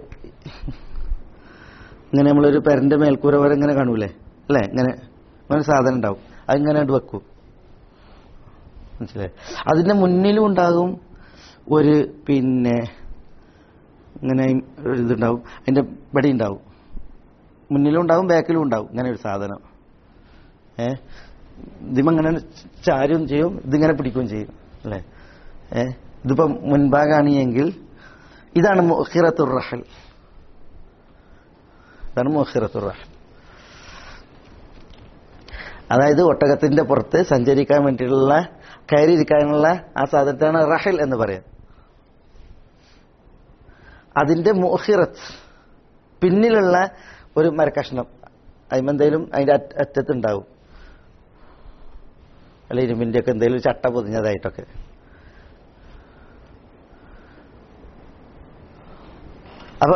ഇങ്ങനെ നമ്മളൊരു പെരന്റെ മേൽക്കൂര വരെ ഇങ്ങനെ കാണൂലേ അല്ലേ ഇങ്ങനെ അങ്ങനെ സാധനം ഉണ്ടാവും അതിങ്ങനെ അങ്ങട് വെക്കും മനസ്സിലായി അതിന്റെ മുന്നിലും ഉണ്ടാകും ഒരു പിന്നെ ഇങ്ങനെ ഒരു ഇതുണ്ടാവും അതിന്റെ ഇവിടെ ഉണ്ടാവും മുന്നിലും ഉണ്ടാവും ബാക്കിലും ഉണ്ടാവും ഇങ്ങനെ ഒരു സാധനം ഏ ഇതിമങ്ങനെ ചാരും ചെയ്യും ഇതിങ്ങനെ പിടിക്കുകയും ചെയ്യും അല്ലേ ഏ ഇതിപ്പോ മുൻഭാഗമാണ് എങ്കിൽ ഇതാണ് മുഹിറത്തുർ റഹൽ ഇതാണ് മുഹിറത്തുർ റഹൽ അതായത് ഒട്ടകത്തിന്റെ പുറത്ത് സഞ്ചരിക്കാൻ വേണ്ടിയിട്ടുള്ള കയറിയിരിക്കാനുള്ള ആ സാധനത്താണ് റഹൽ എന്ന് പറയാം അതിന്റെ മുഹിറത്ത് പിന്നിലുള്ള ഒരു മരക്കഷ്ണം അതിമെന്തേലും അതിന്റെ അറ്റ- അറ്റത്തുണ്ടാവും അല്ല ഇരുമ്പിന്റെ ഒക്കെ എന്തെങ്കിലും ചട്ട പൊതിഞ്ഞതായിട്ടൊക്കെ അപ്പൊ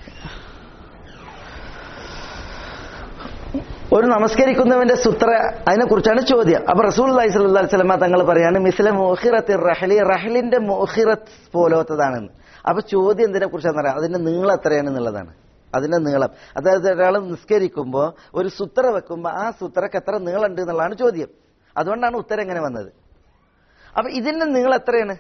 ഒരു നമസ്കരിക്കുന്നവന്റെ സുത്ര അതിനെ കുറിച്ചാണ് ചോദ്യം അപ്പൊ റസൂൽ അലൈഹി സ്വല്ലല്ലാഹു അലൈഹി വസല്ലമ തങ്ങൾ പറയാണ് മിസ്ല മോഹിറത്തി റഹലി റഹലിന്റെ മോഹിറത്ത് പോലത്തതാണെന്ന് അപ്പൊ ചോദ്യം എന്തിനെ കുറിച്ചാന്ന് പറയാം അതിന്റെ നീളം എത്രയാണെന്നുള്ളതാണ് അതിന്റെ നീളം അതായത് ഒരാൾ നിസ്കരിക്കുമ്പോൾ ഒരു സുത്ര വെക്കുമ്പോൾ ആ സുത്രക്ക് എത്ര നീളം ഉണ്ട് എന്നുള്ളതാണ് ചോദ്യം അതുകൊണ്ടാണ് ഉത്തരം എങ്ങനെ വന്നത് അപ്പൊ ഇതിന്റെ നീളം എത്രയാണ്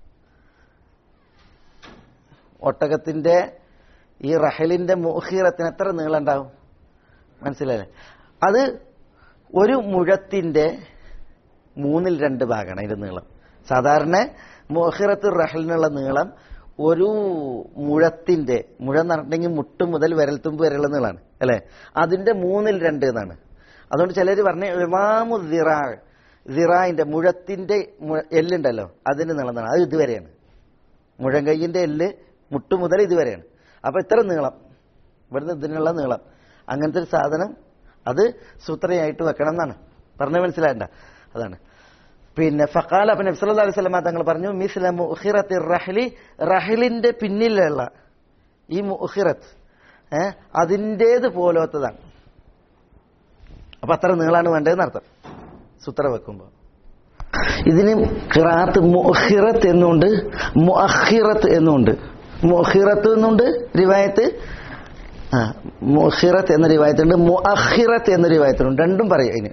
ഒട്ടകത്തിന്റെ ഈ റഹലിന്റെ മോഹിറത്തിന് എത്ര നീളം ഉണ്ടാവും മനസ്സിലായില്ലേ അത് ഒരു മുഴത്തിന്റെ മൂന്നിൽ രണ്ട് ഭാഗമാണ് അതിന്റെ നീളം സാധാരണ മോഹിറത്ത് റഹലിനുള്ള നീളം ഒരു മുഴത്തിന്റെ മുഴം എന്ന് പറഞ്ഞിട്ടുണ്ടെങ്കിൽ മുട്ട് മുതൽ വിരൽത്തുമ്പ് വരെയുള്ള നീളമാണ് അല്ലെ അതിന്റെ മൂന്നിൽ രണ്ട് എന്നാണ് അതുകൊണ്ട് ചിലർ പറഞ്ഞ ഇമാമു സിറാ സിറായിന്റെ മുഴത്തിന്റെ മു- എല്ലുണ്ടല്ലോ അതിന്റെ നീളം എന്നാണ് അത് ഇതുവരെയാണ് മുഴം കൈയിന്റെ എല്ല് മുട്ട് മുതൽ ഇതുവരെയാണ് അപ്പൊ ഇത്ര നീളം ഇവിടുന്ന് ഇതിനുള്ള നീളം അങ്ങനത്തെ ഒരു സാധനം അത് സൂത്രയായിട്ട് വെക്കണം എന്നാണ് പറഞ്ഞ മനസ്സിലായണ്ട അതാണ് പിന്നെ ഫക്കാൽ അപ്പൊ നബ്സല്ലാ അലൈഹി സ്വലമ തങ്ങൾ പറഞ്ഞു മിസ്ല മുഹിറത്ത് റഹ്ലി റഹലിന്റെ പിന്നിലുള്ള ഈ മുഹിറത്ത് ഏ അതിൻ്റേത് പോലത്തതാണ് അപ്പൊ അത്ര നീളാണ് വേണ്ടതെന്ന് അർത്ഥം സൂത്ര വെക്കുമ്പോൾ ഇതിന് ഖിറാത്ത് മുഹിറത്ത് എന്നുണ്ട് മുഅഖിറത്ത് എന്നുണ്ട് മുഹിറത്ത് എന്നുണ്ട് റിവായത്ത് ആ മുഹിറത്ത് എന്ന റിവായത്തുണ്ട് മുഅഖിറത്ത് എന്ന റിവായത്തുണ്ട് രണ്ടും പറയും അതിന്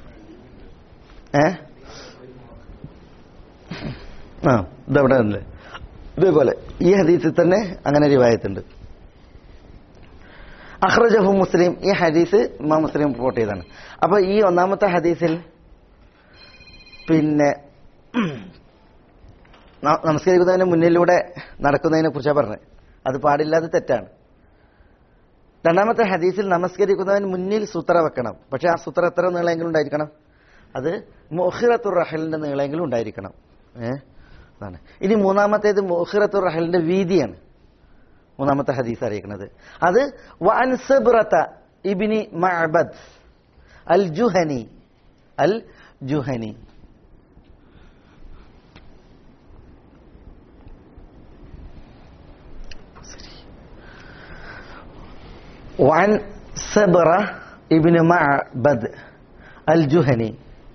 ഏ ആ ഇതവിടെ ഉണ്ട് ഇതേപോലെ ഈ ഹദീസിൽ തന്നെ അങ്ങനെ റിവായത്തുണ്ട് അഹ്റജഹു മുസ്ലിം ഈ ഹദീസ് ഇമാം മുസ്ലിം റിപ്പോർട്ട് ചെയ്താണ് അപ്പൊ ഈ ഒന്നാമത്തെ ഹദീസിൽ പിന്നെ ന- നമസ്കരിക്കുന്നതിന് മുന്നിലൂടെ നടക്കുന്നതിനെ കുറിച്ചാണ് പറഞ്ഞത് അത് പാടില്ലാതെ തെറ്റാണ് രണ്ടാമത്തെ ഹദീസിൽ നമസ്കരിക്കുന്നവന് മുന്നിൽ സൂത്ര വെക്കണം പക്ഷെ ആ സൂത്ര എത്ര നീളെങ്കിലും ഉണ്ടായിരിക്കണം അത് മൊഹിറത്തുർ റഹലിന്റെ നീളെങ്കിലും ഉണ്ടായിരിക്കണം ഏ അതാണ് ഇനി മൂന്നാമത്തേത് മൊഹിറത്തുർ റഹലിന്റെ വീതിയാണ് മൂന്നാമത്തെ ഹദീസ് അറിയിക്കുന്നത് അത് വഅൻ സബ്റത ഇബ്നി മഅബദ് അൽ ജുഹനി അൽ ജുഹനി وعن سبرة ابن معبد الجهني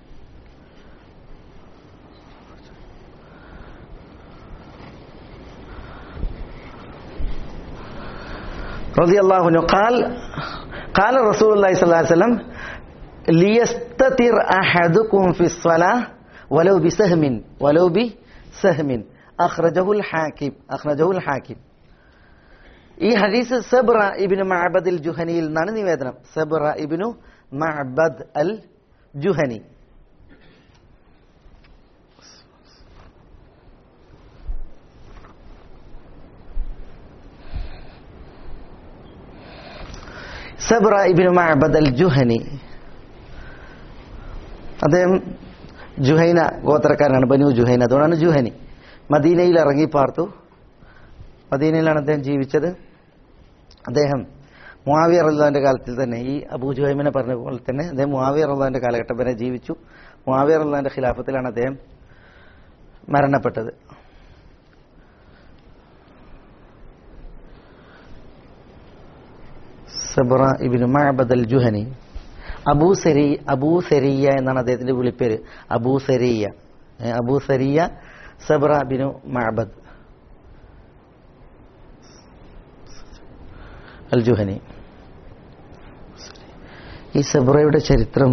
رضي الله عنه قال قال رسول الله صلى الله عليه وسلم ليستتر أحدكم في الصلاة ولو بسهم ولو بسهم أخرجه الحاكم أخرجه الحاكم ഈ ഹദീസ് സബ്ര ഇബിന് മഅബദ് അൽ ജുഹനിയിൽ നിന്നാണ് നിവേദനം സബ്ര ഇബിനു മഅബദ് അൽ ജുഹനി സബ്ര ഇബിനു മഅബദ് അൽ ജുഹനി അദ്ദേഹം ജുഹൈന ഗോത്രക്കാരനാണ് ബനു ജുഹൈന അതുകൊണ്ടാണ് ജുഹനി മദീനയിൽ ഇറങ്ങി പാർത്തു മദീനയിലാണ് അദ്ദേഹം ജീവിച്ചത് അദ്ദേഹം മുവാവിയ റഹ്ലാന്റെ കാലത്തിൽ തന്നെ ഈ അബൂ ജുഹൈമിനെ പറഞ്ഞ പോലെ തന്നെ അദ്ദേഹം മുവാവിയ റഹ്ലാന്റെ കാലഘട്ടം വരെ ജീവിച്ചു മുവാവിയ റഹ്ലാന്റെ ഖിലാഫത്തിലാണ് അദ്ദേഹം മരണപ്പെട്ടത് സബ്ര ഇബിന് മഅബദ് അൽ ജുഹനി അബൂ സരി അബൂ സരിയ എന്നാണ് അദ്ദേഹത്തിന്റെ വിളിപ്പേര് അബൂ സരിയ ഏ, അബൂ സരിയ സബ്ര ബിനു മഅബദ് അൽ ജുഹനി ഈ സബ്രയുടെ ചരിത്രം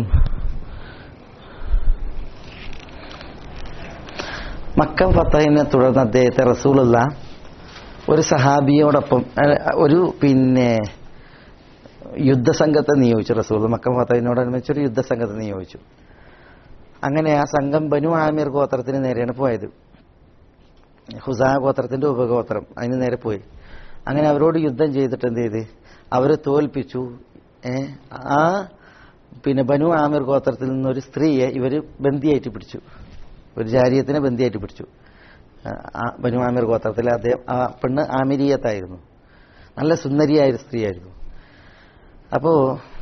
മക്കം ഫത്തഹിനെ തുടർന്ന് അദ്ദേഹത്തെ റസൂലുള്ള ഒരു സഹാബിയോടൊപ്പം അഹ് ഒരു പിന്നെ യുദ്ധസംഘത്തെ നിയോഗിച്ചു റസൂൽ മക്കം ഫത്തഹിനോടനുബന്ധിച്ച് ഒരു യുദ്ധസംഘത്തെ നിയോഗിച്ചു അങ്ങനെ ആ സംഘം ബനു ആമിർ ഗോത്രത്തിന് നേരെയാണ് പോയത് ഹുസാ ഗോത്രത്തിന്റെ ഉപഗോത്രം അതിന് നേരെ പോയി അങ്ങനെ അവരോട് യുദ്ധം ചെയ്തിട്ട് എന്ത് ചെയ്ത് അവരെ തോൽപ്പിച്ചു ഏ ആ പിന്നെ ബനു ആമിർ ഗോത്രത്തിൽ നിന്നൊരു സ്ത്രീയെ ഇവര് ബന്ദിയായിട്ട് പിടിച്ചു ഒരു ജാരിയത്തിനെ ബന്ദിയായിട്ട് പിടിച്ചു ആ, ആ ബനു ആമിർ ഗോത്രത്തിലെ അദ്ദേഹം ആ പെണ്ണ് ആമിരിയത്തായിരുന്നു നല്ല സുന്ദരിയായ ഒരു സ്ത്രീയായിരുന്നു അപ്പോ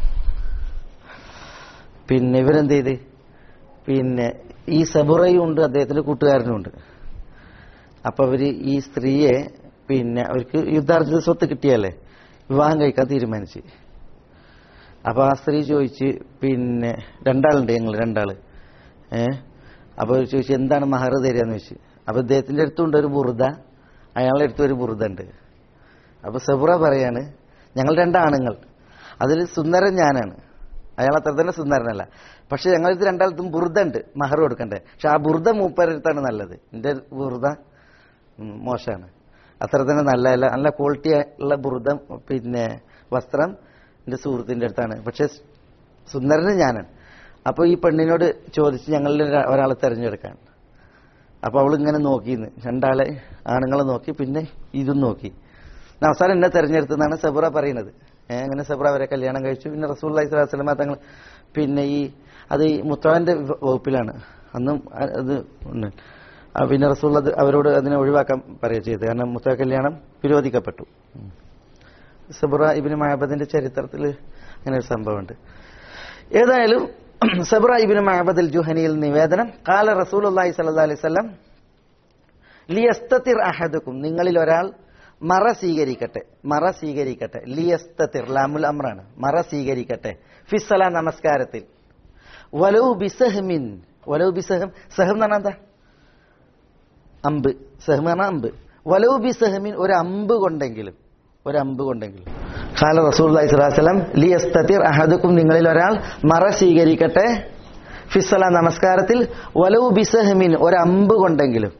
പിന്നെ ഇവരെന്ത് ചെയ്ത് പിന്നെ ഈ സബുറയും ഉണ്ട് അദ്ദേഹത്തിന്റെ കൂട്ടുകാരനും ഉണ്ട് അപ്പൊ അവര് ഈ സ്ത്രീയെ പിന്നെ അവർക്ക് യുദ്ധാർജിത സ്വത്ത് കിട്ടിയല്ലേ വിവാഹം കഴിക്കാൻ തീരുമാനിച്ച് അപ്പൊ ആ സ്ത്രീ ചോദിച്ച് പിന്നെ രണ്ടാളുണ്ട് ഞങ്ങൾ രണ്ടാള് ഏ അപ്പൊ അവര് ചോദിച്ചു എന്താണ് മഹർ തരികയെന്ന് ചോദിച്ചു അപ്പൊ ഇദ്ദേഹത്തിന്റെ അടുത്തുണ്ട് ഒരു ബുറുദ അയാളുടെ അടുത്ത് ഒരു ബുറുദ ഉണ്ട് അപ്പൊ സബുറ പറയാണ് ഞങ്ങൾ രണ്ടാണുങ്ങൾ അതിൽ സുന്ദരൻ ഞാനാണ് അയാൾ അത്ര തന്നെ സുന്ദരനല്ല പക്ഷെ ഞങ്ങളിത് രണ്ടാളത്തും ബുറുദ ഉണ്ട് മഹർ കൊടുക്കണ്ടേ പക്ഷെ ആ ബുറുദ മൂപ്പരടുത്താണ് നല്ലത് എന്റെ ബുറുദ ഉം, മോശമാണ് അത്ര തന്നെ നല്ല നല്ല ക്വാളിറ്റി ഉള്ള ബുറുദം പിന്നെ വസ്ത്രം എന്റെ സുഹൃത്തിന്റെ അടുത്താണ് പക്ഷെ സുന്ദരന് ഞാനാണ് അപ്പൊ ഈ പെണ്ണിനോട് ചോദിച്ച് ഞങ്ങളിൽ ഒരാ- ഒരാളെ തെരഞ്ഞെടുക്കാൻ അപ്പൊ അവൾ ഇങ്ങനെ നോക്കിന്ന് രണ്ടാളെ ആണുങ്ങളെ നോക്കി പിന്നെ ഇതും നോക്കി പിന്നെ അവസാനം എന്നെ തെരഞ്ഞെടുത്തെന്നാണ് സബുറ പറയുന്നത് ഏഹ് അങ്ങനെ സബുറ അവരെ കല്യാണം കഴിച്ചു പിന്നെ റസൂൽ അലൈഹി സ്വലാസ്ലമ തങ്ങൾ പിന്നെ ഈ അത് ഈ മുത്തവന്റെ വകുപ്പിലാണ് അന്നും അ- അത് ഉണ്ട് ആ പിന്നെ റസൂൽ അത് അവരോട് അതിനെ ഒഴിവാക്കാൻ പറയുക ചെയ്തത് കാരണം മുത്തവ കല്യാണം വിരോധിക്കപ്പെട്ടു ഉം. സബുറ ഇബിന് മഹബദിന്റെ ചരിത്രത്തിൽ അങ്ങനെ ഒരു സംഭവമുണ്ട് ഏതായാലും സബുറ ഇബിന് മഹബദ് ജുഹനിയിൽ നിവേദനം കാല റസൂൽ അള്ളാഹി സല്ലാ അലൈഹി സ്വലം ലിയസ്തത്തിർ അഹദുക്കും നിങ്ങളിൽ ഒരാൾ മറ സ്വീകരിക്കട്ടെ മറ സ്വീകരിക്കട്ടെ ലിയസ്തത്തിർ ലാമുൽ അമ്രാണ് മറ സ്വീകരിക്കട്ടെ ഫിസല നമസ്കാരത്തിൽ വലൗ ബിസഹ്മിൻ വലവ് ബി സഹം സഹം എന്ന് പറഞ്ഞാൽ എന്താ അമ്പ് സഹം എന്ന് പറഞ്ഞാൽ അമ്പ് വലവ് ബി സഹമിൻ ഒരു അമ്പ് കൊണ്ടെങ്കിലും ഒരു അമ്പ് കൊണ്ടെങ്കിലും ഖാല റസൂൽ സ്വലം ലി അസ്തത്തിർ അഹദുക്കും നിങ്ങളിൽ ഒരാൾ മറ സ്വീകരിക്കട്ടെ ഫിസ്സല നമസ്കാരത്തിൽ വലവ് ബി സഹമിൻ ഒരു അമ്പ് കൊണ്ടെങ്കിലും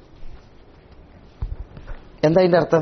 എന്താ അതിന്റെ അർത്ഥം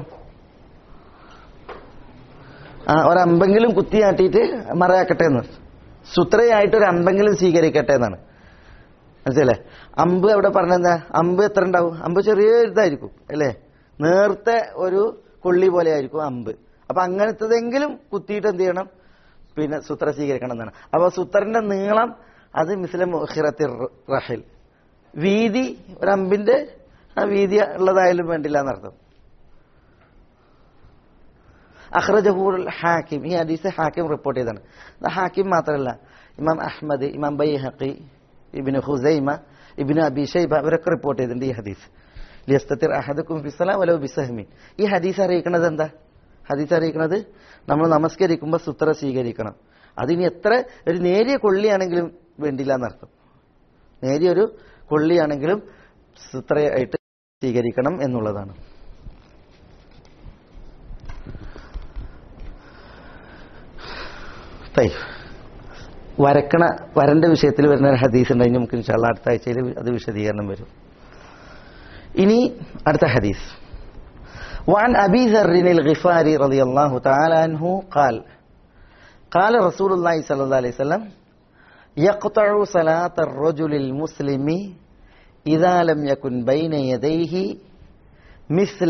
ആ ഒരമ്പെങ്കിലും കുത്തിയാട്ടിയിട്ട് മറയാക്കട്ടെ എന്ന് സുത്രയായിട്ട് ഒരു അമ്പെങ്കിലും സ്വീകരിക്കട്ടെ എന്നാണ് മനസ്സിലല്ലേ അമ്പ് അവിടെ പറഞ്ഞെന്താ അമ്പ് എത്ര ഉണ്ടാവും അമ്പ് ചെറിയ ഇതായിരിക്കും അല്ലേ നേർത്ത ഒരു കൊള്ളി പോലെ ആയിരിക്കും അമ്പ് അപ്പൊ അങ്ങനത്തതെങ്കിലും കുത്തിയിട്ട് എന്ത് ചെയ്യണം പിന്നെ സുത്ര സ്വീകരിക്കണം എന്നാണ് അപ്പൊ സുത്രന്റെ നീളം അത് മിസ്ലം ഹിറത്തി റഹിൽ വീതി ഒരു അമ്പിന്റെ ആ വീതി ഉള്ളതായാലും വേണ്ടില്ല എന്നർത്ഥം അഖ്റജഹൂർ ഹാക്കിം ഈ ഹദീസ് ഹാക്കിം റിപ്പോർട്ട് ചെയ്താണ് ഇത് ഹാക്കിം മാത്രമല്ല ഇമാം അഹ്മദ് ഇമാം ബൈഹഖി ഇബിന് ഹുസൈമ ഇബിന് അബി ഷൈബ ഇവരൊക്കെ റിപ്പോർട്ട് ചെയ്തിട്ടുണ്ട് ഈ ഹദീസ് ലിയസ്തത്തിർ അഹദുക്കും ഫിസലാം വലോ ബിസഹമി ഈ ഹദീസ് അറിയിക്കുന്നത് എന്താ ഹദീസ് അറിയിക്കുന്നത് നമ്മൾ നമസ്കരിക്കുമ്പോൾ സുത്ര സ്വീകരിക്കണം അതിനി എത്ര ഒരു നേരിയ കൊള്ളിയാണെങ്കിലും വേണ്ടില്ല എന്നർത്ഥം നേരിയ ഒരു കൊള്ളിയാണെങ്കിലും സുത്രയായിട്ട് സ്വീകരിക്കണം എന്നുള്ളതാണ് തൈ വരക്കണ വരന്റെ വിഷയത്തിൽ വരുന്ന ഒരു ഹദീസ് ഉണ്ടെങ്കിൽ നമുക്ക് ഇൻഷാല്ല അടുത്ത ആഴ്ചയിൽ അത് വിശദീകരണം വരും ഇനി അടുത്ത ഹദീസ് وعن أبي ذر الغفاري رضي الله تعالى عنه قال قال رسول الله صلى الله عليه وسلم يقطع صلاة الرجل المسلم إذا لم يكن بين يديه مثل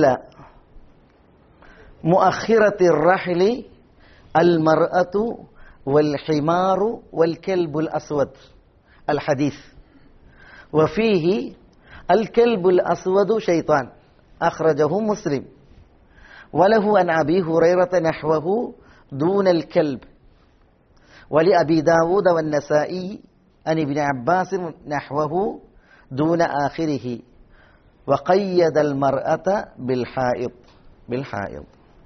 مؤخرة الرحل المرأة والحمار والكلب الأسود الحديث وفيه الكلب الأسود شيطان أخرجه مسلم وله عن أبي هريرة نحوه دون الكلب ولأبي داود والنسائي عن ابن عباس نحوه دون آخره وقيد المرأة بالحائض بالحائض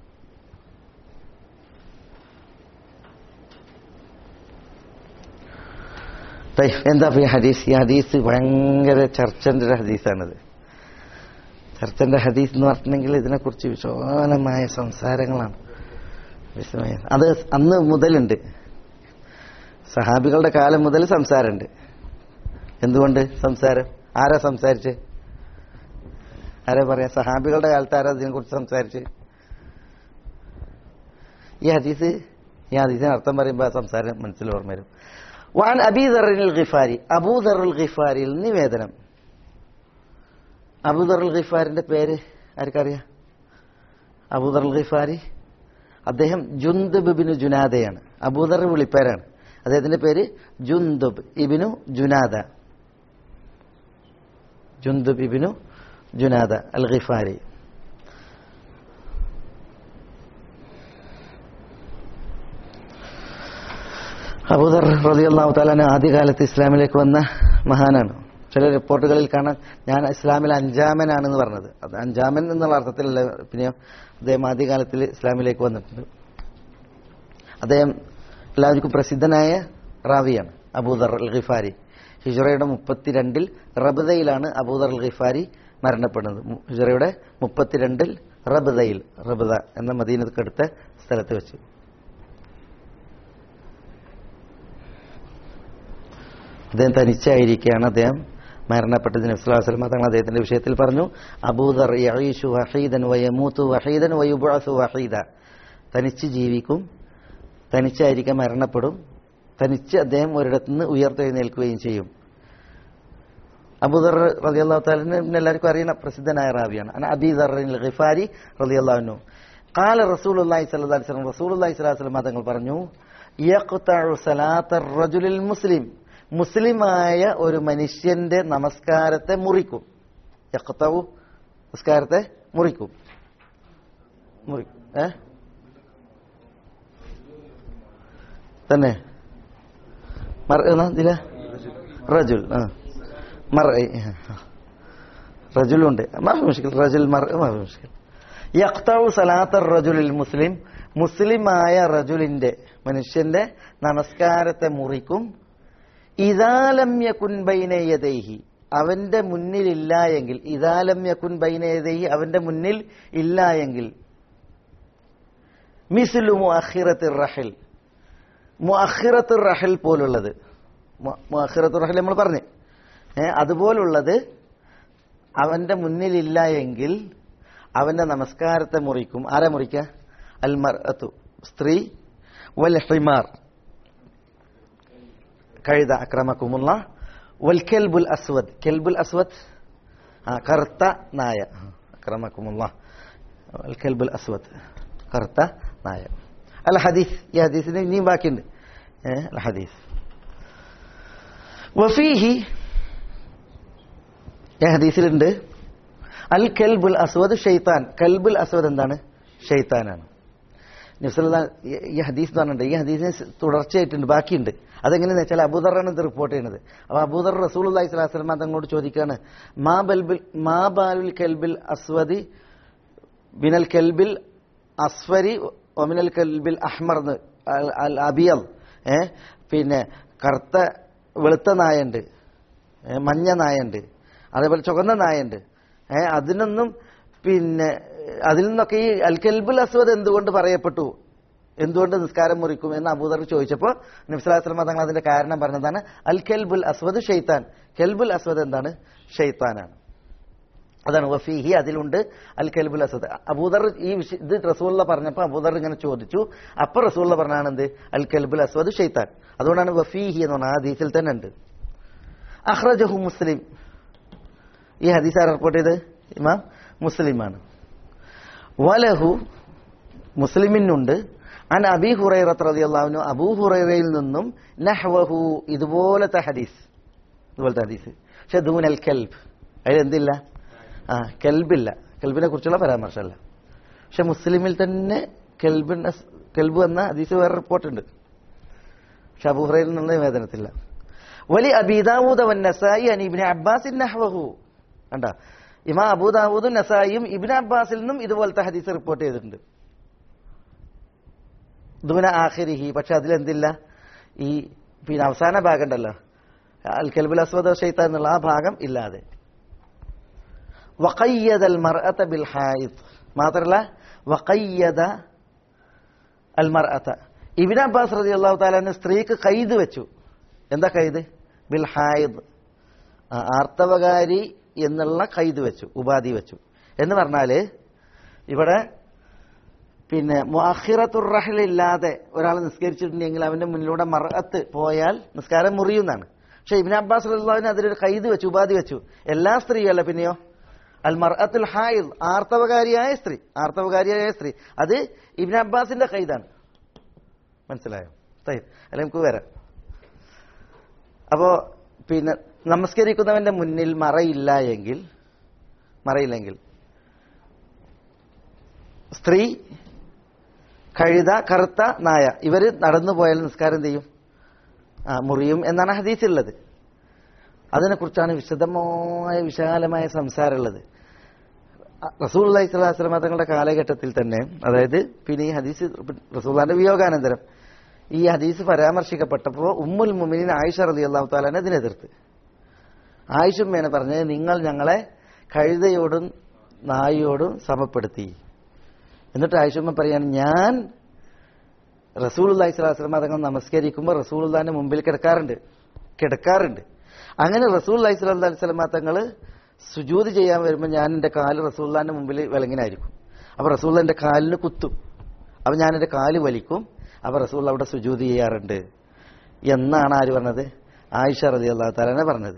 طيب എന്താ ഈ ഹദീസ് ഈ ഹദീസ് ഭയങ്കര ചർച്ചന്റെ ഒരു ഹദീസാണിത് ചർച്ചന്റെ ഹദീസ് എന്ന് പറഞ്ഞിട്ടുണ്ടെങ്കിൽ ഇതിനെക്കുറിച്ച് വിശാലമായ സംസാരങ്ങളാണ് വിസ്മയ അത് അന്ന് മുതലുണ്ട് സഹാബികളുടെ കാലം മുതൽ സംസാരമുണ്ട് എന്തുകൊണ്ട് സംസാരം ആരാ സംസാരിച്ച് ആരാ പറയാ സഹാബികളുടെ കാലത്ത് ആരാ ഇതിനെക്കുറിച്ച് സംസാരിച്ച് ഈ ഹദീസ് ഈ ഹദീസിന് അർത്ഥം പറയുമ്പോൾ ആ സംസാരം മനസ്സിൽ ഓർമ്മ വരും വാൻ അബി ദറിൽ ഖിഫാരി അബൂ ദറുൽ ഖിഫാരിയിൽ നിവേദനം അബൂദറുൽ ഖിഫാരിന്റെ പേര് ആർക്കറിയാം അബൂദറുൽ ഖിഫാരി അദ്ദേഹം ജുന്ദബ് ഇബിനു ജുനാദയാണ് അബൂദർ വിളിപ്പേരാണ് അദ്ദേഹത്തിന്റെ പേര് ജുന്ദുബ് ഇബിനു ജുനാദ ജുന്ദുബ് ഇബിനു ജുനാദ അൽ ഖിഫാരി അബൂദർ റളിയല്ലാഹു തആല ആദ്യകാലത്ത് ഇസ്ലാമിലേക്ക് വന്ന മഹാനാണ് ചില റിപ്പോർട്ടുകളിൽ കാണാൻ ഞാൻ ഇസ്ലാമിൽ അഞ്ചാമനാണെന്ന് പറഞ്ഞത് അത് അഞ്ചാമൻ എന്നുള്ള അർത്ഥത്തിലല്ല പിന്നെയോ അദ്ദേഹം ആദ്യകാലത്തിൽ ഇസ്ലാമിലേക്ക് വന്നിട്ടുണ്ട് അദ്ദേഹം എല്ലാവർക്കും പ്രസിദ്ധനായ റാവിയാണ് അബൂദർ അൽ ഖിഫാരി ഹിജറയുടെ മുപ്പത്തിരണ്ടിൽ റബദയിലാണ് അബൂദർ അൽ ഖിഫാരി മരണപ്പെടുന്നത് മു- ഹിജറയുടെ മുപ്പത്തിരണ്ടിൽ റബദയിൽ റബദ എന്ന മദീനക്കടുത്ത സ്ഥലത്ത് വെച്ച് അദ്ദേഹം തനിച്ചായിരിക്കുകയാണ് അദ്ദേഹം മരണപ്പെട്ടതിന് ഇസ്ലാസ്ലമ തങ്ങൾ അദ്ദേഹത്തിന്റെ വിഷയത്തിൽ പറഞ്ഞു അബൂദർ യഈഷു വഹീദൻ വയമൂത്തു വഹീദൻ വയുബഅസു വഹീദ തനിച്ച് ജീവിക്കും തനിച്ചായിരിക്കാൻ മരണപ്പെടും തനിച്ച് അദ്ദേഹം ഒരിടത്തുനിന്ന് ഉയർത്തെഴുന്നേൽക്കുകയും ചെയ്യും അബൂദർ റളിയല്ലാഹു തആലിന് പിന്നെ എല്ലാവർക്കും അറിയുന്ന പ്രസിദ്ധനായ റാവിയാണ് അന അബീ ദർറിൽ ഖിഫാരി റളിയല്ലാഹു അൻഹു قال رسول الله صلى الله عليه وسلم رسول الله صلى الله عليه وسلم തങ്ങൾ പറഞ്ഞു يقطع صلاة الرجل المسلم മുസ്ലിമായ ഒരു മനുഷ്യന്റെ നമസ്കാരത്തെ മുറിക്കും യഖ്തഉ നമസ്കാരത്തെ മുറിക്കും മുറിക്കും ഏ തന്നെ മർ എന്നാ ഇതില റജുൽ ആ മർ റജുലുണ്ട് മാഫി മുഷ്കിൽ റജുൽ മർ മാഫി മുഷ്കിൽ യഖ്തഉ സലാത്ത റജുലിൽ മുസ്ലിം മുസ്ലിമായ റജുലിന്റെ മനുഷ്യന്റെ നമസ്കാരത്തെ മുറിക്കും ഇതാലമ്യക്കുൻ ബൈനയതൈഹി അവന്റെ മുന്നിൽ ഇല്ല എങ്കിൽ ഇതാലമ്യക്കുൻ ബൈനയതൈഹി അവന്റെ മുന്നിൽ ഇല്ല എങ്കിൽ മിസ്ലു മുഅഖിറത്തി റഹൽ മുഅഖിറത്ത് റഹൽ പോലുള്ളത് മുഅഖിറത്ത് റഹൽ നമ്മൾ പറഞ്ഞു ഏ അതുപോലുള്ളത് അവന്റെ മുന്നിലില്ല എങ്കിൽ അവന്റെ നമസ്കാരത്തെ മുറിക്കും ആരെ മുറിക്കുക അൽ മർഅത്തു സ്ത്രീ വൽ ഹിമാർ കഴുത അക്രമക്കുമുള്ള വൽ കെൽബുൽ അസ്വദ് കെൽബുൽ അസ്വദ് ആ കറുത്ത നായ അക്രമക്കുമുള്ള വൽ കെൽബുൽ അസ്വദ് കറുത്ത നായ അൽ ഹദീസ് ഈ ഹദീസിന് ഇനിയും ബാക്കിയുണ്ട് ഏ, അൽ ഹദീസ് വഫീഹി ഈ ഹദീസിലുണ്ട് അൽ കൽബുൽ അസ്വദ് ഷെയ്ത്താൻ കൽബുൽ അസ്വദ് എന്താണ് ഷെയ്ത്താനാണ് നബ്സല്ല ഈ ഹദീസ് എന്ന് പറഞ്ഞിട്ടുണ്ട് ഈ ഹദീസിന് തുടർച്ചയായിട്ടുണ്ട് ബാക്കിയുണ്ട് അതെങ്ങനെയാന്ന് വെച്ചാൽ അബൂദറാണ് ഇത് റിപ്പോർട്ട് ചെയ്യുന്നത് അപ്പൊ അബൂദർ റസൂൽ അള്ളഹി സ്വലാസ്ലം തങ്ങളോട് ചോദിക്കുകയാണ് മാ ബൽബിൽ മാ ബാലുൽ കൽബിൽ അസ്വദി ബിനൽ കൽബിൽ അസ്വരി ഒമിനൽ കൽബിൽ അഹ്മർ എന്ന് അൽ- അൽ അബിയൽ ഏ പിന്നെ കറുത്ത വെളുത്ത നായുണ്ട് ഏ, മഞ്ഞ നായുണ്ട് അതേപോലെ ചുവന്ന നായുണ്ട് ഏ അതിനൊന്നും പിന്നെ അതിൽ നിന്നൊക്കെ ഈ അൽ കൽബുൽ അസ്വദ് എന്തുകൊണ്ട് പറയപ്പെട്ടു എന്തുകൊണ്ട് നിസ്കാരം മുറിക്കും എന്ന് അബൂദർ ചോദിച്ചപ്പോൾ നബ്സലാസ്ലമ തങ്ങൾ അതിന്റെ കാരണം പറഞ്ഞതാണ് അൽ കൽബുൽ അസ്വദ് ഷെയ്ത്താൻ കൽബുൽ അസ്വദ് എന്താണ് ഷെയ്ത്താനാണ് അതാണ് വഫീഹി അതിലുണ്ട് അൽ കൽബുൽ അസദ് അബൂദർ ഈ വിഷ- ഇത് റസൂള്ള പറഞ്ഞപ്പോൾ അബൂദർ ഇങ്ങനെ ചോദിച്ചു അപ്പൊ റസൂള്ള പറഞ്ഞാണ് എന്ത് അൽ കൽബുൽ അസ്വദ് ഷെയ്ത്താൻ അതുകൊണ്ടാണ് വഫീഹി എന്ന് പറഞ്ഞ ആ ഹദീസിൽ തന്നെ ഉണ്ട് അഹ്റജഹു മുസ്ലിം ഈ ഹദീസ് ആർ റിപ്പോർട്ട് ചെയ്ത് ഇമാം മുസ്ലിമാണ് വലഹു മുസ്ലിമിനുണ്ട് അൻ അബി ഹുറൈറത്ത് റളിയല്ലാഹു അബൂ ഹുറൈറയിൽ നിന്നും നഹ്വഹു ഇതുപോലത്തെ ഹദീസ് ഇതുപോലത്തെ ഹദീസ് പക്ഷെ ദൂനൽ കൽബ് അതിലെന്തില്ല ആ കെൽബില്ല കെൽബിനെ കുറിച്ചുള്ള പരാമർശമല്ല പക്ഷെ മുസ്ലിമിൽ തന്നെ കെൽബിന് കെൽബ് എന്ന ഹദീസ് വേറെ റിപ്പോർട്ടുണ്ട് പക്ഷെ അബൂഹറയിൽ നിന്ന് വേദനത്തില്ല വലി അബീദാവൂദ് വൻ നസായി അൻ ഇബ്നു അബ്ബാസിൻ നഹ്വഹു കണ്ട ഇമാ അബൂദാവൂദും നസായിയും ഇബ്നു അബ്ബാസിൽ നിന്നും ഇതുപോലത്തെ ഹദീസ് റിപ്പോർട്ട് ചെയ്തിട്ടുണ്ട് ദൂന ആഖിരിഹി പക്ഷെ അതിലെന്തില്ല ഈ പിന്നെ അവസാന ഭാഗം ഉണ്ടല്ലോ അൽ കൽബുൽ അസ്വദ ഷെയ്ത്താൻ എന്നുള്ള ആ ഭാഗം ഇല്ലാതെ വഖയ്യദ അൽ മർഅത ബിൽ ഹായിദ് മാത്രല്ല വഖയ്യദ അൽ മർഅത ഇബ്നു അബ്ബാസ് റളിയല്ലാഹു തആല സ്ത്രീക്ക് ഖൈദ് വെച്ചു എന്താ ഖൈദ് ബിൽ ഹായിദ് ആ, ആർത്തവകാരി എന്നുള്ള ഖൈദ് വെച്ചു ഉപാധി വെച്ചു എന്ന് പറഞ്ഞാല് ഇവിടെ പിന്നെ മുഅഖിറത്തുർ റഹ്ലില്ലാതെ ഒരാൾ നിസ്കരിച്ചിട്ടുണ്ടെങ്കിൽ അവന്റെ മുന്നിലൂടെ മറഅത്ത് പോയാൽ നിസ്കാരം മുറിയുന്നാണ് പക്ഷെ ഇബ്നു അബ്ബാസ് റളിയല്ലാഹുവിന് അതിലൊരു ഖൈദ് വെച്ചു ഉപാധി വെച്ചു എല്ലാ സ്ത്രീയല്ല പിന്നെയോ അൽ മർഅത്തുൽ ഹായിദ് ആർത്തവകാരിയായ സ്ത്രീ ആർത്തവകാരിയായ സ്ത്രീ അത് ഇബ്നു അബ്ബാസിന്റെ ഖൈദാണ് മനസ്സിലായോ തയ്യ് അല്ല നമുക്ക് വരാം അപ്പോ പിന്നെ നമസ്കരിക്കുന്നവന്റെ മുന്നിൽ മറയില്ല എങ്കിൽ മറയില്ലെങ്കിൽ സ്ത്രീ കഴുത കറുത്ത നായ ഇവര് നടന്നു പോയാൽ നിസ്കാരം എന്ത് ചെയ്യും ആ മുറിയും എന്നാണ് ഹദീസുള്ളത് അതിനെക്കുറിച്ചാണ് വിശദമായ വിശാലമായ സംസാരമുള്ളത് റസൂൽ അള്ളഹി സ്വലാസ്ലമ തങ്ങളുടെ കാലഘട്ടത്തിൽ തന്നെ അതായത് പിന്നെ ഈ ഹദീസ് റസൂള്ളാന്റെ വിയോഗാനന്തരം ഈ ഹദീസ് പരാമർശിക്കപ്പെട്ടപ്പോൾ ഉമ്മുൽ മുമിനിൻ ആയിഷ റലി അള്ളാഹു താലാനെ ഇതിനെതിർത്ത് ആയിഷമ്മേനെ പറഞ്ഞത് നിങ്ങൾ ഞങ്ങളെ കഴുതയോടും നായയോടും സമപ്പെടുത്തി എന്നിട്ട് ആയിഷമ്മ പറയാണ് ഞാൻ റസൂൽ അള്ളഹി സ്വലാസ്ലമ തങ്ങൾ നമസ്കരിക്കുമ്പോൾ റസൂൽ അള്ളഹാന്റെ മുമ്പിൽ കിടക്കാറുണ്ട് കിടക്കാറുണ്ട് അങ്ങനെ റസൂൽ അള്ളഹി സ്വലാ സ്വലമ തങ്ങൾ സുജൂത് ചെയ്യാൻ വരുമ്പോൾ ഞാൻ എൻ്റെ കാല് റസൂള്ളാന്റെ മുമ്പിൽ വിളങ്ങിനായിരിക്കും അപ്പൊ റസൂൽ എൻ്റെ കാലിന് കുത്തും അപ്പൊ ഞാൻ എൻ്റെ കാല് വലിക്കും അപ്പൊ റസൂൽ അവിടെ സുജൂത് ചെയ്യാറുണ്ട് എന്നാണ് ആര് പറഞ്ഞത് ആയിഷ റതി അള്ളാഹു താലാനെ പറഞ്ഞത്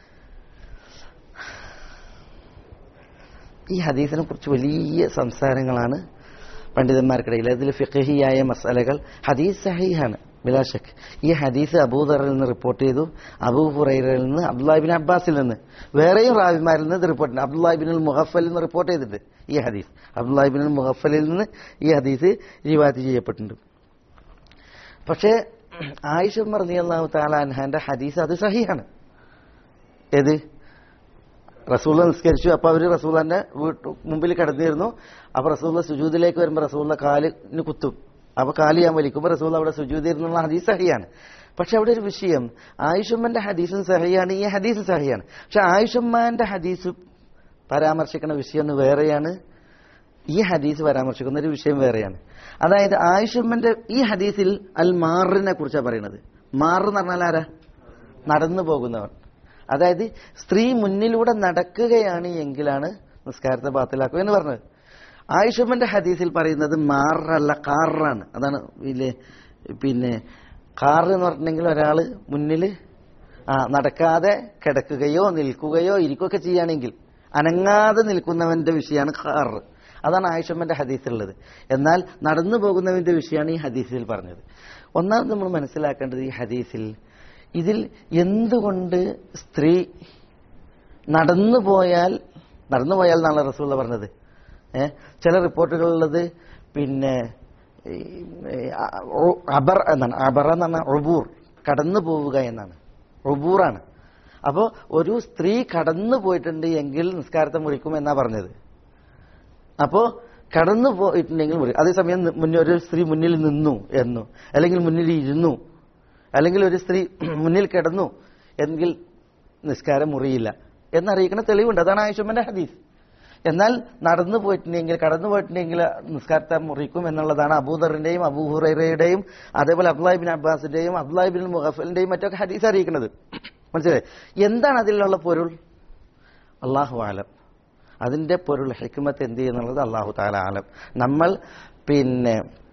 ഈ ഹദീസിനെ കുറിച്ച് വലിയ സംസാരങ്ങളാണ് പണ്ഡിതന്മാർക്കിടയിൽ അതിൽ ഫിഖഹിയായ മസാലകൾ ഹദീസ് സഹീഹാണ് ബിലാഷക് ഈ ഹദീസ് അബൂദറിൽ നിന്ന് റിപ്പോർട്ട് ചെയ്തു അബൂ ഹുറൈറയിൽ നിന്ന് അബ്ദുല്ലാഹിബിൻ അബ്ബാസിൽ നിന്ന് വേറെയും റാവിമാരിൽ നിന്ന് ഇത് റിപ്പോർട്ട് ഉണ്ട് അബ്ദുല്ലാഹിബിൻ മുഹഫലിൽ നിന്ന് റിപ്പോർട്ട് ചെയ്തിട്ടുണ്ട് ഈ ഹദീസ് അബ്ദുല്ലാഹിബിൻ മുഹഫലിൽ നിന്ന് ഈ ഹദീസ് റിവാത്ത് ചെയ്യപ്പെട്ടിട്ടുണ്ട് പക്ഷേ ആയിഷ റലി അള്ളാഹു താലാൻഹാന്റെ ഹദീസ് അത് സഹിയാണ് ഏത് റസൂള്ള നിസ്കരിച്ചു അപ്പൊ അവര് റസൂള്ളന്റെ വീട്ടു മുമ്പിൽ കിടന്നിരുന്നു അപ്പൊ റസൂള്ള സുജൂദിലേക്ക് വരുമ്പോ റസൂള്ള കാലിന് കുത്തും അപ്പൊ കാലി ഞാൻ വലിക്കുമ്പോൾ റസൂൽ അവിടെ സുജൂതിരുന്നുള്ള ഹദീസ് സഹിയാണ് പക്ഷെ അവിടെ ഒരു വിഷയം ആയുഷമ്മന്റെ ഹദീസും സഹിയാണ് ഈ ഹദീസും സഹിയാണ് പക്ഷെ ആയുഷമ്മാന്റെ ഹദീസ് പരാമർശിക്കുന്ന വിഷയം ഒന്ന് വേറെയാണ് ഈ ഹദീസ് പരാമർശിക്കുന്ന ഒരു വിഷയം വേറെയാണ് അതായത് ആയുഷമ്മന്റെ ഈ ഹദീസിൽ അൽ മാറിനെ കുറിച്ചാണ് പറയുന്നത് മാറ് എന്ന് പറഞ്ഞാൽ ആരാ നടന്നു പോകുന്നവൻ അതായത് സ്ത്രീ മുന്നിലൂടെ നടക്കുകയാണ് എങ്കിലാണ് നിസ്കാരത്തെ ബാത്തിലാക്കുക എന്ന് പറഞ്ഞത് ആയുഷമ്മന്റെ ഹദീസിൽ പറയുന്നത് മാറല്ല കാറാണ് അതാണ് ഇല്ലേ പിന്നെ കാറ് എന്ന് പറഞ്ഞിട്ടുണ്ടെങ്കിൽ ഒരാൾ മുന്നിൽ ആ നടക്കാതെ കിടക്കുകയോ നിൽക്കുകയോ ഇരിക്കുകയൊക്കെ ചെയ്യുകയാണെങ്കിൽ അനങ്ങാതെ നിൽക്കുന്നവന്റെ വിഷയമാണ് കാറ് അതാണ് ആയുഷമ്മന്റെ ഹദീസിലുള്ളത് എന്നാൽ നടന്നു പോകുന്നവന്റെ വിഷയമാണ് ഈ ഹദീസിൽ പറഞ്ഞത് ഒന്നാമത് നമ്മൾ മനസ്സിലാക്കേണ്ടത് ഈ ഹദീസിൽ ഇതിൽ എന്തുകൊണ്ട് സ്ത്രീ നടന്നു പോയാൽ നടന്നു പോയാൽ എന്നാണ് റസൂള്ള പറഞ്ഞത് ഏ ചില റിപ്പോർട്ടുകളുള്ളത് പിന്നെ ഈ, ഈ, ഉ- അബർ എന്നാണ് അബർ എന്ന് പറഞ്ഞാൽ ഒബൂർ കടന്നു പോവുക എന്നാണ് ഒബൂറാണ് അപ്പോൾ ഒരു സ്ത്രീ കടന്നു പോയിട്ടുണ്ട് എങ്കിൽ നിസ്കാരത്തെ മുറിക്കും എന്നാ പറഞ്ഞത് അപ്പോ കടന്നു പോയിട്ടുണ്ടെങ്കിൽ മുറി അതേസമയം നി- മുന്നിൽ ഒരു സ്ത്രീ മുന്നിൽ നിന്നു എന്നു അല്ലെങ്കിൽ മുന്നിൽ ഇരുന്നു അല്ലെങ്കിൽ ഒരു സ്ത്രീ മുന്നിൽ കിടന്നു എങ്കിൽ നിസ്കാരം മുറിയില്ല എന്നറിയിക്കുന്ന തെളിവുണ്ട് അതാണ് ആയുഷമ്മന്റെ ഹദീസ് എന്നാൽ നടന്നു പോയിട്ടുണ്ടെങ്കിൽ കടന്നു പോയിട്ടുണ്ടെങ്കിൽ നിസ്കാരത്തെ മുറിക്കും എന്നുള്ളതാണ് അബൂദറിന്റെയും അബൂഹുറയുടെയും അതേപോലെ അബ്ദുല്ലാഹിബിൻ അബ്ബാസിന്റെയും അബ്ദുല്ലാഹിബിൻ മുഹഫലിന്റെയും മറ്റൊക്കെ ഹദീസ് അറിയിക്കുന്നത് മനസ്സിലായി എന്താണ് അതിലുള്ള പൊരുൾ അള്ളാഹു ആലം അതിന്റെ പൊരുൾ ഹിക്മത്ത് എന്ത് ചെയ്യുന്നുള്ളത് അള്ളാഹു താല ആലം നമ്മൾ പിന്നെ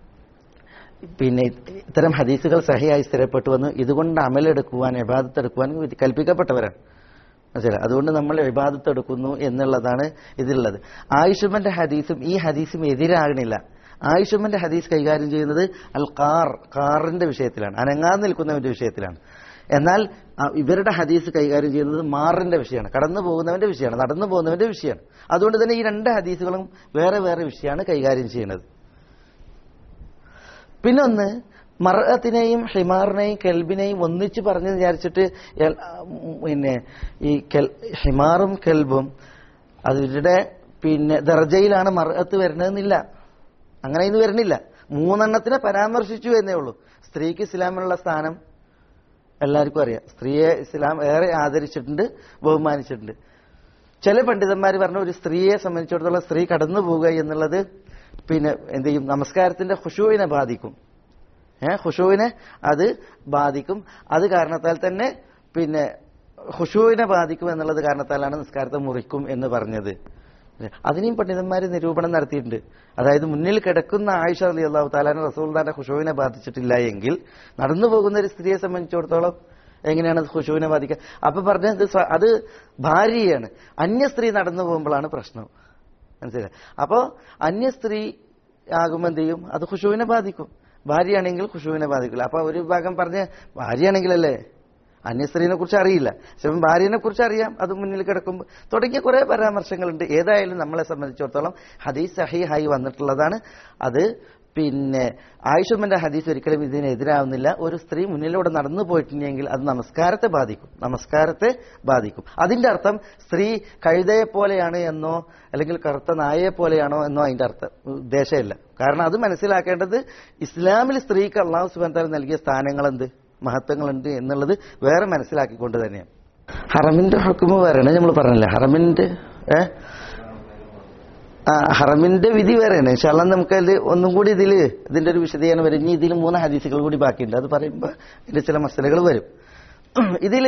പിന്നെ ഇത്തരം ഹദീസുകൾ സഹിയായി സ്ഥിരപ്പെട്ടു വന്നു ഇതുകൊണ്ട് അമലെടുക്കുവാൻ ഇബാദത്ത് എടുക്കുവാൻ കൽപ്പിക്കപ്പെട്ടവരാണ് മനസ്സിലായി അതുകൊണ്ട് നമ്മൾ ഇബാദത്ത് എടുക്കുന്നു എന്നുള്ളതാണ് ഇതിലുള്ളത് ആയുഷുമന്റെ ഹദീസും ഈ ഹദീസും എതിരാകണില്ല ആയുഷുമന്റെ ഹദീസ് കൈകാര്യം ചെയ്യുന്നത് അൽ കാർ കാറിന്റെ വിഷയത്തിലാണ് അനങ്ങാതെ നിൽക്കുന്നവന്റെ വിഷയത്തിലാണ് എന്നാൽ ആ, ഇവരുടെ ഹദീസ് കൈകാര്യം ചെയ്യുന്നത് മാറിന്റെ വിഷയമാണ് കടന്നു പോകുന്നവന്റെ വിഷയമാണ് നടന്നു പോകുന്നവന്റെ വിഷയമാണ് അതുകൊണ്ട് തന്നെ ഈ രണ്ട് ഹദീസുകളും വേറെ വേറെ വിഷയമാണ് കൈകാര്യം ചെയ്യുന്നത് പിന്നൊന്ന് മറത്തിനെയും ഹിമാറിനെയും കെൽബിനെയും ഒന്നിച്ച് പറഞ്ഞു വിചാരിച്ചിട്ട് എൽ- ഉം, പിന്നെ ഈ കെൽ ഹിമാറും കെൽബും അവരുടെ പിന്നെ ദർജയിലാണ് മറത്ത് വരുന്നതെന്നില്ല അങ്ങനെ ഇന്ന് വരുന്നില്ല മൂന്നെണ്ണത്തിനെ പരാമർശിച്ചു എന്നേ ഉള്ളൂ സ്ത്രീക്ക് ഇസ്ലാമിനുള്ള സ്ഥാനം എല്ലാവർക്കും അറിയാം സ്ത്രീയെ ഇസ്ലാം ഏറെ ആദരിച്ചിട്ടുണ്ട് ബഹുമാനിച്ചിട്ടുണ്ട് ചില പണ്ഡിതന്മാർ പറഞ്ഞ ഒരു സ്ത്രീയെ സംബന്ധിച്ചിടത്തോളം സ്ത്രീ കടന്നു പോവുക എന്നുള്ളത് പിന്നെ എന്ത് ചെയ്യും നമസ്കാരത്തിന്റെ ഖുഷുവിനെ ബാധിക്കും ഏഹ് ഖുഷുവിനെ അത് ബാധിക്കും അത് കാരണത്താൽ തന്നെ പിന്നെ ഖുഷുവിനെ ബാധിക്കും എന്നുള്ളത് കാരണത്താലാണ് നിസ്കാരത്തെ മുറിക്കും എന്ന് പറഞ്ഞത് അതിനെയും പണ്ഡിതന്മാർ നിരൂപണം നടത്തിയിട്ടുണ്ട് അതായത് മുന്നിൽ കിടക്കുന്ന ആയിഷ അലി അള്ളാഹു താലാന റസൂൽദാന്റെ ഖുഷുവിനെ ബാധിച്ചിട്ടില്ല എങ്കിൽ നടന്നു പോകുന്ന ഒരു സ്ത്രീയെ സംബന്ധിച്ചിടത്തോളം എങ്ങനെയാണ് അത് ഖുഷുവിനെ ബാധിക്കുക അപ്പൊ പറഞ്ഞത് സ്വ- അത് ഭാര്യയാണ് അന്യ സ്ത്രീ നടന്നു പോകുമ്പോഴാണ് പ്രശ്നം മനസ്സിലായി അപ്പോ അന്യ സ്ത്രീ ആകുമ്പോൾ എന്ത് ചെയ്യും അത് ഖുഷുവിനെ ബാധിക്കും ഭാര്യയാണെങ്കിൽ ഖുഷുവിനെ ബാധിക്കില്ല അപ്പൊ ഒരു ഭാഗം പറഞ്ഞ് ഭാര്യയാണെങ്കിലല്ലേ അന്യ സ്ത്രീനെ കുറിച്ച് അറിയില്ല ചിലപ്പം ഭാര്യനെ കുറിച്ച് അറിയാം അത് മുന്നിൽ കിടക്കുമ്പോൾ തുടങ്ങിയ കുറെ പരാമർശങ്ങളുണ്ട് ഏതായാലും നമ്മളെ സംബന്ധിച്ചിടത്തോളം ഹദീസ് സഹിഹായി വന്നിട്ടുള്ളതാണ് അത് പിന്നെ ആയുഷമ്മന്റെ ഹദീസ് ഒരിക്കലും ഇതിനെതിരാവുന്നില്ല ഒരു സ്ത്രീ മുന്നിലൂടെ നടന്നു പോയിട്ടുണ്ടെങ്കിൽ അത് നമസ്കാരത്തെ ബാധിക്കും നമസ്കാരത്തെ ബാധിക്കും അതിന്റെ അർത്ഥം സ്ത്രീ കഴുതയെ പോലെയാണ് എന്നോ അല്ലെങ്കിൽ കറുത്ത നായയെ പോലെയാണോ എന്നോ അതിന്റെ അർത്ഥം ഉദ്ദേശമില്ല കാരണം അത് മനസ്സിലാക്കേണ്ടത് ഇസ്ലാമിൽ സ്ത്രീക്ക് അള്ളാഹു സുബാൻ നൽകിയ സ്ഥാനങ്ങൾ എന്ത് മഹത്വങ്ങളുണ്ട് എന്നുള്ളത് വേറെ മനസ്സിലാക്കിക്കൊണ്ട് തന്നെയാണ് ഹറമിന്റെ ഹുക്കുമ വേറെയാണ് നമ്മൾ പറഞ്ഞില്ലേ ഹറമിന്റെ ഏ ആ ഹറമിന്റെ വിധി വേറെയാണ് ഇൻഷാല്ല നമുക്ക് അതിൽ ഒന്നും കൂടി ഇതിൽ ഇതിന്റെ ഒരു വിശദീകരണം വരും ഇനി ഇതിൽ മൂന്ന് ഹദീസുകൾ കൂടി ബാക്കിയുണ്ട് അത് പറയുമ്പോൾ ഇതിൽ ചില മസലകൾ വരും ഇതില്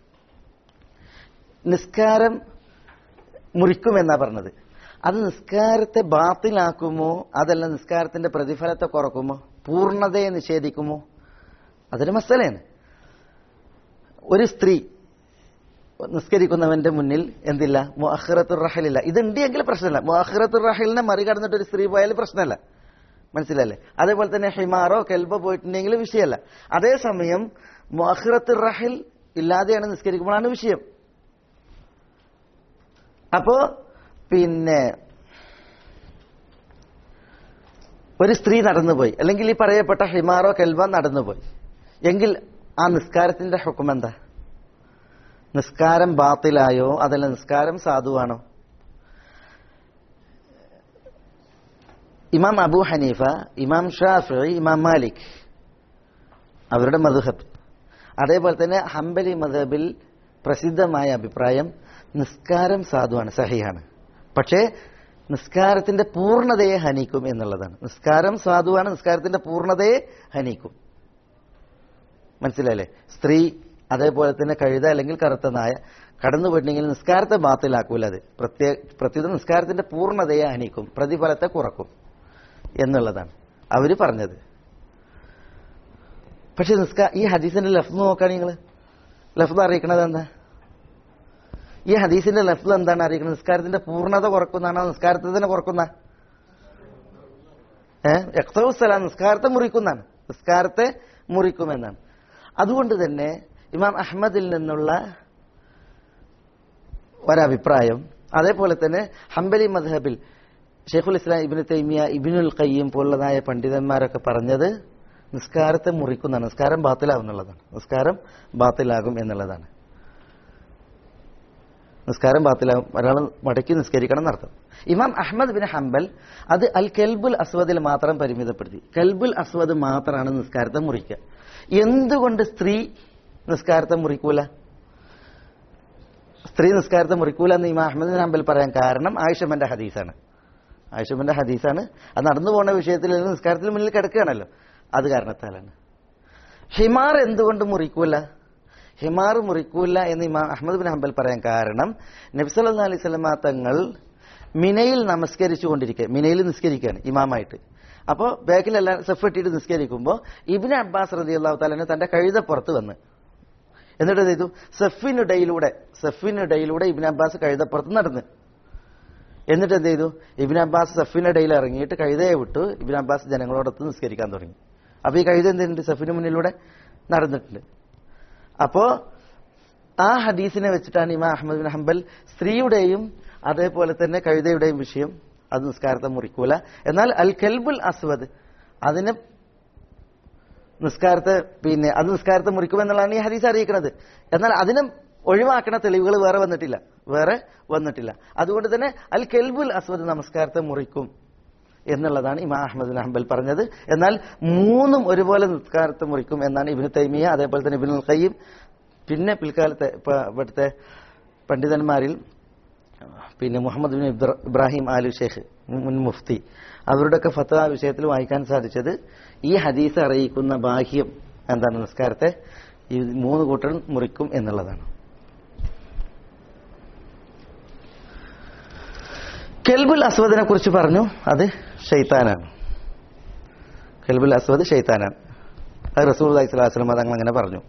നിസ്കാരം മുറിക്കുമെന്നാ പറഞ്ഞത് അത് നിസ്കാരത്തെ ബാത്തിലാക്കുമോ അതല്ല നിസ്കാരത്തിന്റെ പ്രതിഫലത്തെ കുറക്കുമോ പൂർണ്ണതയെ നിഷേധിക്കുമോ അതൊരു മസലയാണ് ഒരു സ്ത്രീ നിസ്കരിക്കുന്നവന്റെ മുന്നിൽ എന്തില്ല മുഅഖിറത്തുർ റഹലില്ല ഇതുണ്ട് എങ്കിൽ പ്രശ്നമില്ല മുഅഖിറത്തുർ റഹലിനെ മറികടന്നിട്ട് ഒരു സ്ത്രീ പോയാൽ പ്രശ്നമല്ല മനസ്സിലല്ലേ അതേപോലെ തന്നെ ഹിമാറോ കെൽബോ പോയിട്ടുണ്ടെങ്കിൽ വിഷയമല്ല അതേസമയം മുഅഖിറത്തുർ റഹൽ ഇല്ലാതെയാണ് നിസ്കരിക്കുമ്പോഴാണ് വിഷയം അപ്പോ പിന്നെ ഒരു സ്ത്രീ നടന്നുപോയി അല്ലെങ്കിൽ ഈ പറയപ്പെട്ട ഹിമാറോ കെൽബോ നടന്നുപോയി എങ്കിൽ ആ നിസ്കാരത്തിന്റെ ഹുക്കും എന്താ നിസ്കാരം ബാത്തിലായോ അതല്ല നിസ്കാരം സാധുവാണോ ഇമാം അബു ഹനീഫ ഇമാം ഷാഫി ഇമാം മാലിക് അവരുടെ മധുഹബ് അതേപോലെ തന്നെ ഹംബലി മധബിൽ പ്രസിദ്ധമായ അഭിപ്രായം നിസ്കാരം സാധുവാണ് സഹിയാണ് പക്ഷേ നിസ്കാരത്തിന്റെ പൂർണ്ണതയെ ഹനിക്കും എന്നുള്ളതാണ് നിസ്കാരം സാധുവാണ് നിസ്കാരത്തിന്റെ പൂർണ്ണതയെ ഹനിക്കും മനസ്സിലായില്ലേ സ്ത്രീ അതേപോലെ തന്നെ കഴുത അല്ലെങ്കിൽ കറുത്ത നായ കടന്നു പോയിട്ടുണ്ടെങ്കിൽ നിസ്കാരത്തെ ബാത്തിലാക്കൂല അത് പ്രത്യേക പ്രത്യേക നിസ്കാരത്തിന്റെ പൂർണ്ണതയെ ഹനിക്കും പ്രതിഫലത്തെ കുറക്കും എന്നുള്ളതാണ് അവര് പറഞ്ഞത് പക്ഷെ നിസ്കാ ഈ ഹദീസിന്റെ ലഫ്സ് നോക്കുകയാണെങ്കിൽ നിങ്ങൾ ലഫ്സ് അറിയിക്കണത് എന്താ ഈ ഹദീസിന്റെ ലഫ്സ് എന്താണ് അറിയിക്കുന്നത് നിസ്കാരത്തിന്റെ പൂർണ്ണത കുറക്കുന്നതാണോ നിസ്കാരത്തെ തന്നെ കുറക്കുന്ന ഏഹ് എക്സൗസല നിസ്കാരത്തെ മുറിക്കുന്നതാണ് നിസ്കാരത്തെ മുറിക്കുമെന്നാണ് അതുകൊണ്ട് തന്നെ ഇമാം അഹമ്മദിൽ നിന്നുള്ള ഒരഭിപ്രായം അതേപോലെ തന്നെ ഹംബലി മദ്ഹബിൽ ഷെയ്ഖുൽ ഇസ്ലാം ഇബിന് തൈമിയ ഇബിനുൽ ഖയ്യം പോലുള്ളതായ പണ്ഡിതന്മാരൊക്കെ പറഞ്ഞത് നിസ്കാരത്തെ മുറിക്കുന്നതാണ് നിസ്കാരം ബാത്തിലാകും എന്നുള്ളതാണ് നിസ്കാരം ബാത്തിലാകും എന്നുള്ളതാണ് നിസ്കാരം ബാത്തിലാകും ഒരാൾ മടക്കി നിസ്കരിക്കണം എന്നർത്ഥം ഇമാം അഹമ്മദ് ബിൻ ഹംബൽ അത് അൽ കെൽബുൽ അസ്വദിൽ മാത്രം പരിമിതപ്പെടുത്തി കെൽബുൽ അസ്വദ് മാത്രമാണ് നിസ്കാരത്തെ മുറിക്കുക എന്തുകൊണ്ട് സ്ത്രീ നിസ്കാരത്തെ മുറിക്കൂല സ്ത്രീ നിസ്കാരത്തെ മുറിക്കൂല എന്ന് ഇമാം അഹമ്മദ് ബിൻ ഹംബൽ പറയാൻ കാരണം ആയിഷമന്റെ ഹദീസാണ് ആയിഷമന്റെ ഹദീസാണ് അത് നടന്നു പോകുന്ന വിഷയത്തിൽ നിസ്കാരത്തിന് മുന്നിൽ കിടക്കുകയാണല്ലോ അത് കാരണത്താലാണ് ഹിമാർ എന്തുകൊണ്ട് മുറിക്കൂല ഹിമാർ മുറിക്കൂല എന്ന് ഇമാം അഹമ്മദ് ബിൻ ഹംബൽ പറയാൻ കാരണം നബ്സല്ലാ അലൈഹി സ്വലമ തങ്ങൾ മിനയിൽ നമസ്കരിച്ചു കൊണ്ടിരിക്കുക മിനയിൽ നിസ്കരിക്കുകയാണ് ഇമാമായിട്ട് അപ്പോൾ ബാക്കിലെല്ലാം സെഫ് ഇട്ടിട്ട് നിസ്കരിക്കുമ്പോൾ ഇബിന് അബ്ബാസ് റതി അള്ളാഹു താലന് തന്റെ കഴുതപ്പുറത്ത് വന്ന് എന്നിട്ട് എന്ത് ചെയ്തു സെഫിനിടയിലൂടെ സെഫിനിടയിലൂടെ ഇബിൻ അബ്ബാസ് കഴുതപ്പുറത്ത് നടന്ന് എന്നിട്ട് എന്ത് ചെയ്തു ഇബിൻ അബ്ബാസ് സഫിനിടയിൽ ഇറങ്ങിയിട്ട് കഴുതയെ വിട്ടു ഇബിൻ അബ്ബാസ് ജനങ്ങളോടൊത്ത് നിസ്കരിക്കാൻ തുടങ്ങി അപ്പൊ ഈ കഴുത എന്തുണ്ട് സഫിന് മുന്നിലൂടെ നടന്നിട്ടുണ്ട് അപ്പോ ആ ഹദീസിനെ വെച്ചിട്ടാണ് ഇമാം അഹമ്മദ് ബിൻ ഹംബൽ സ്ത്രീയുടെയും അതേപോലെ തന്നെ കഴുതയുടെയും വിഷയം അത് നിസ്കാരത്തെ മുറിക്കൂല എന്നാൽ അൽ കൽബുൽ അസ്വദ് അതിന് നിസ്കാരത്തെ പിന്നെ അത് നിസ്കാരത്തെ മുറിക്കുമെന്നുള്ളതാണ് ഈ ഹദീസ് അറിയിക്കുന്നത് എന്നാൽ അതിനെ ഒഴിവാക്കണ തെളിവുകൾ വേറെ വന്നിട്ടില്ല വേറെ വന്നിട്ടില്ല അതുകൊണ്ട് തന്നെ അൽ കെൽബുൽ അസ്വദ് നമസ്കാരത്തെ മുറിക്കും എന്നുള്ളതാണ് ഇമാം അഹമ്മദ് ബിൻ ഹംബൽ പറഞ്ഞത് എന്നാൽ മൂന്നും ഒരുപോലെ നിസ്കാരത്തെ മുറിക്കും എന്നാണ് ഇബിന് തൈമിയ അതേപോലെ തന്നെ ഇബിനുൽ ഖയ്യം പിന്നെ പിൽക്കാലത്തെ ഇപ്പ- ഇവിടുത്തെ പണ്ഡിതന്മാരിൽ പിന്നെ മുഹമ്മദ് ബിൻ ഇബ്ര- ഇബ്രാഹിം ആലു ഷേഖ് മുൻ മുഫ്തി അവരുടെയൊക്കെ ഫത്വ വിഷയത്തിൽ വായിക്കാൻ സാധിച്ചത് ഈ ഹദീസ് അറിയിക്കുന്ന ബാഹ്യം എന്താണ് നിസ്കാരത്തെ ഈ മൂന്ന് കൂട്ടർ മുറിക്കും എന്നുള്ളതാണ് കെൽബുൽ അസ്വദിനെ കുറിച്ച് പറഞ്ഞു അത് ഷെയ്ത്താനാണ് കെൽബുൽ അസ്വദ് ഷെയ്ത്താനാണ് അത് റസൂൽ അലൈഹി സ്വലാസ്ലം തങ്ങൾ അങ്ങനെ പറഞ്ഞു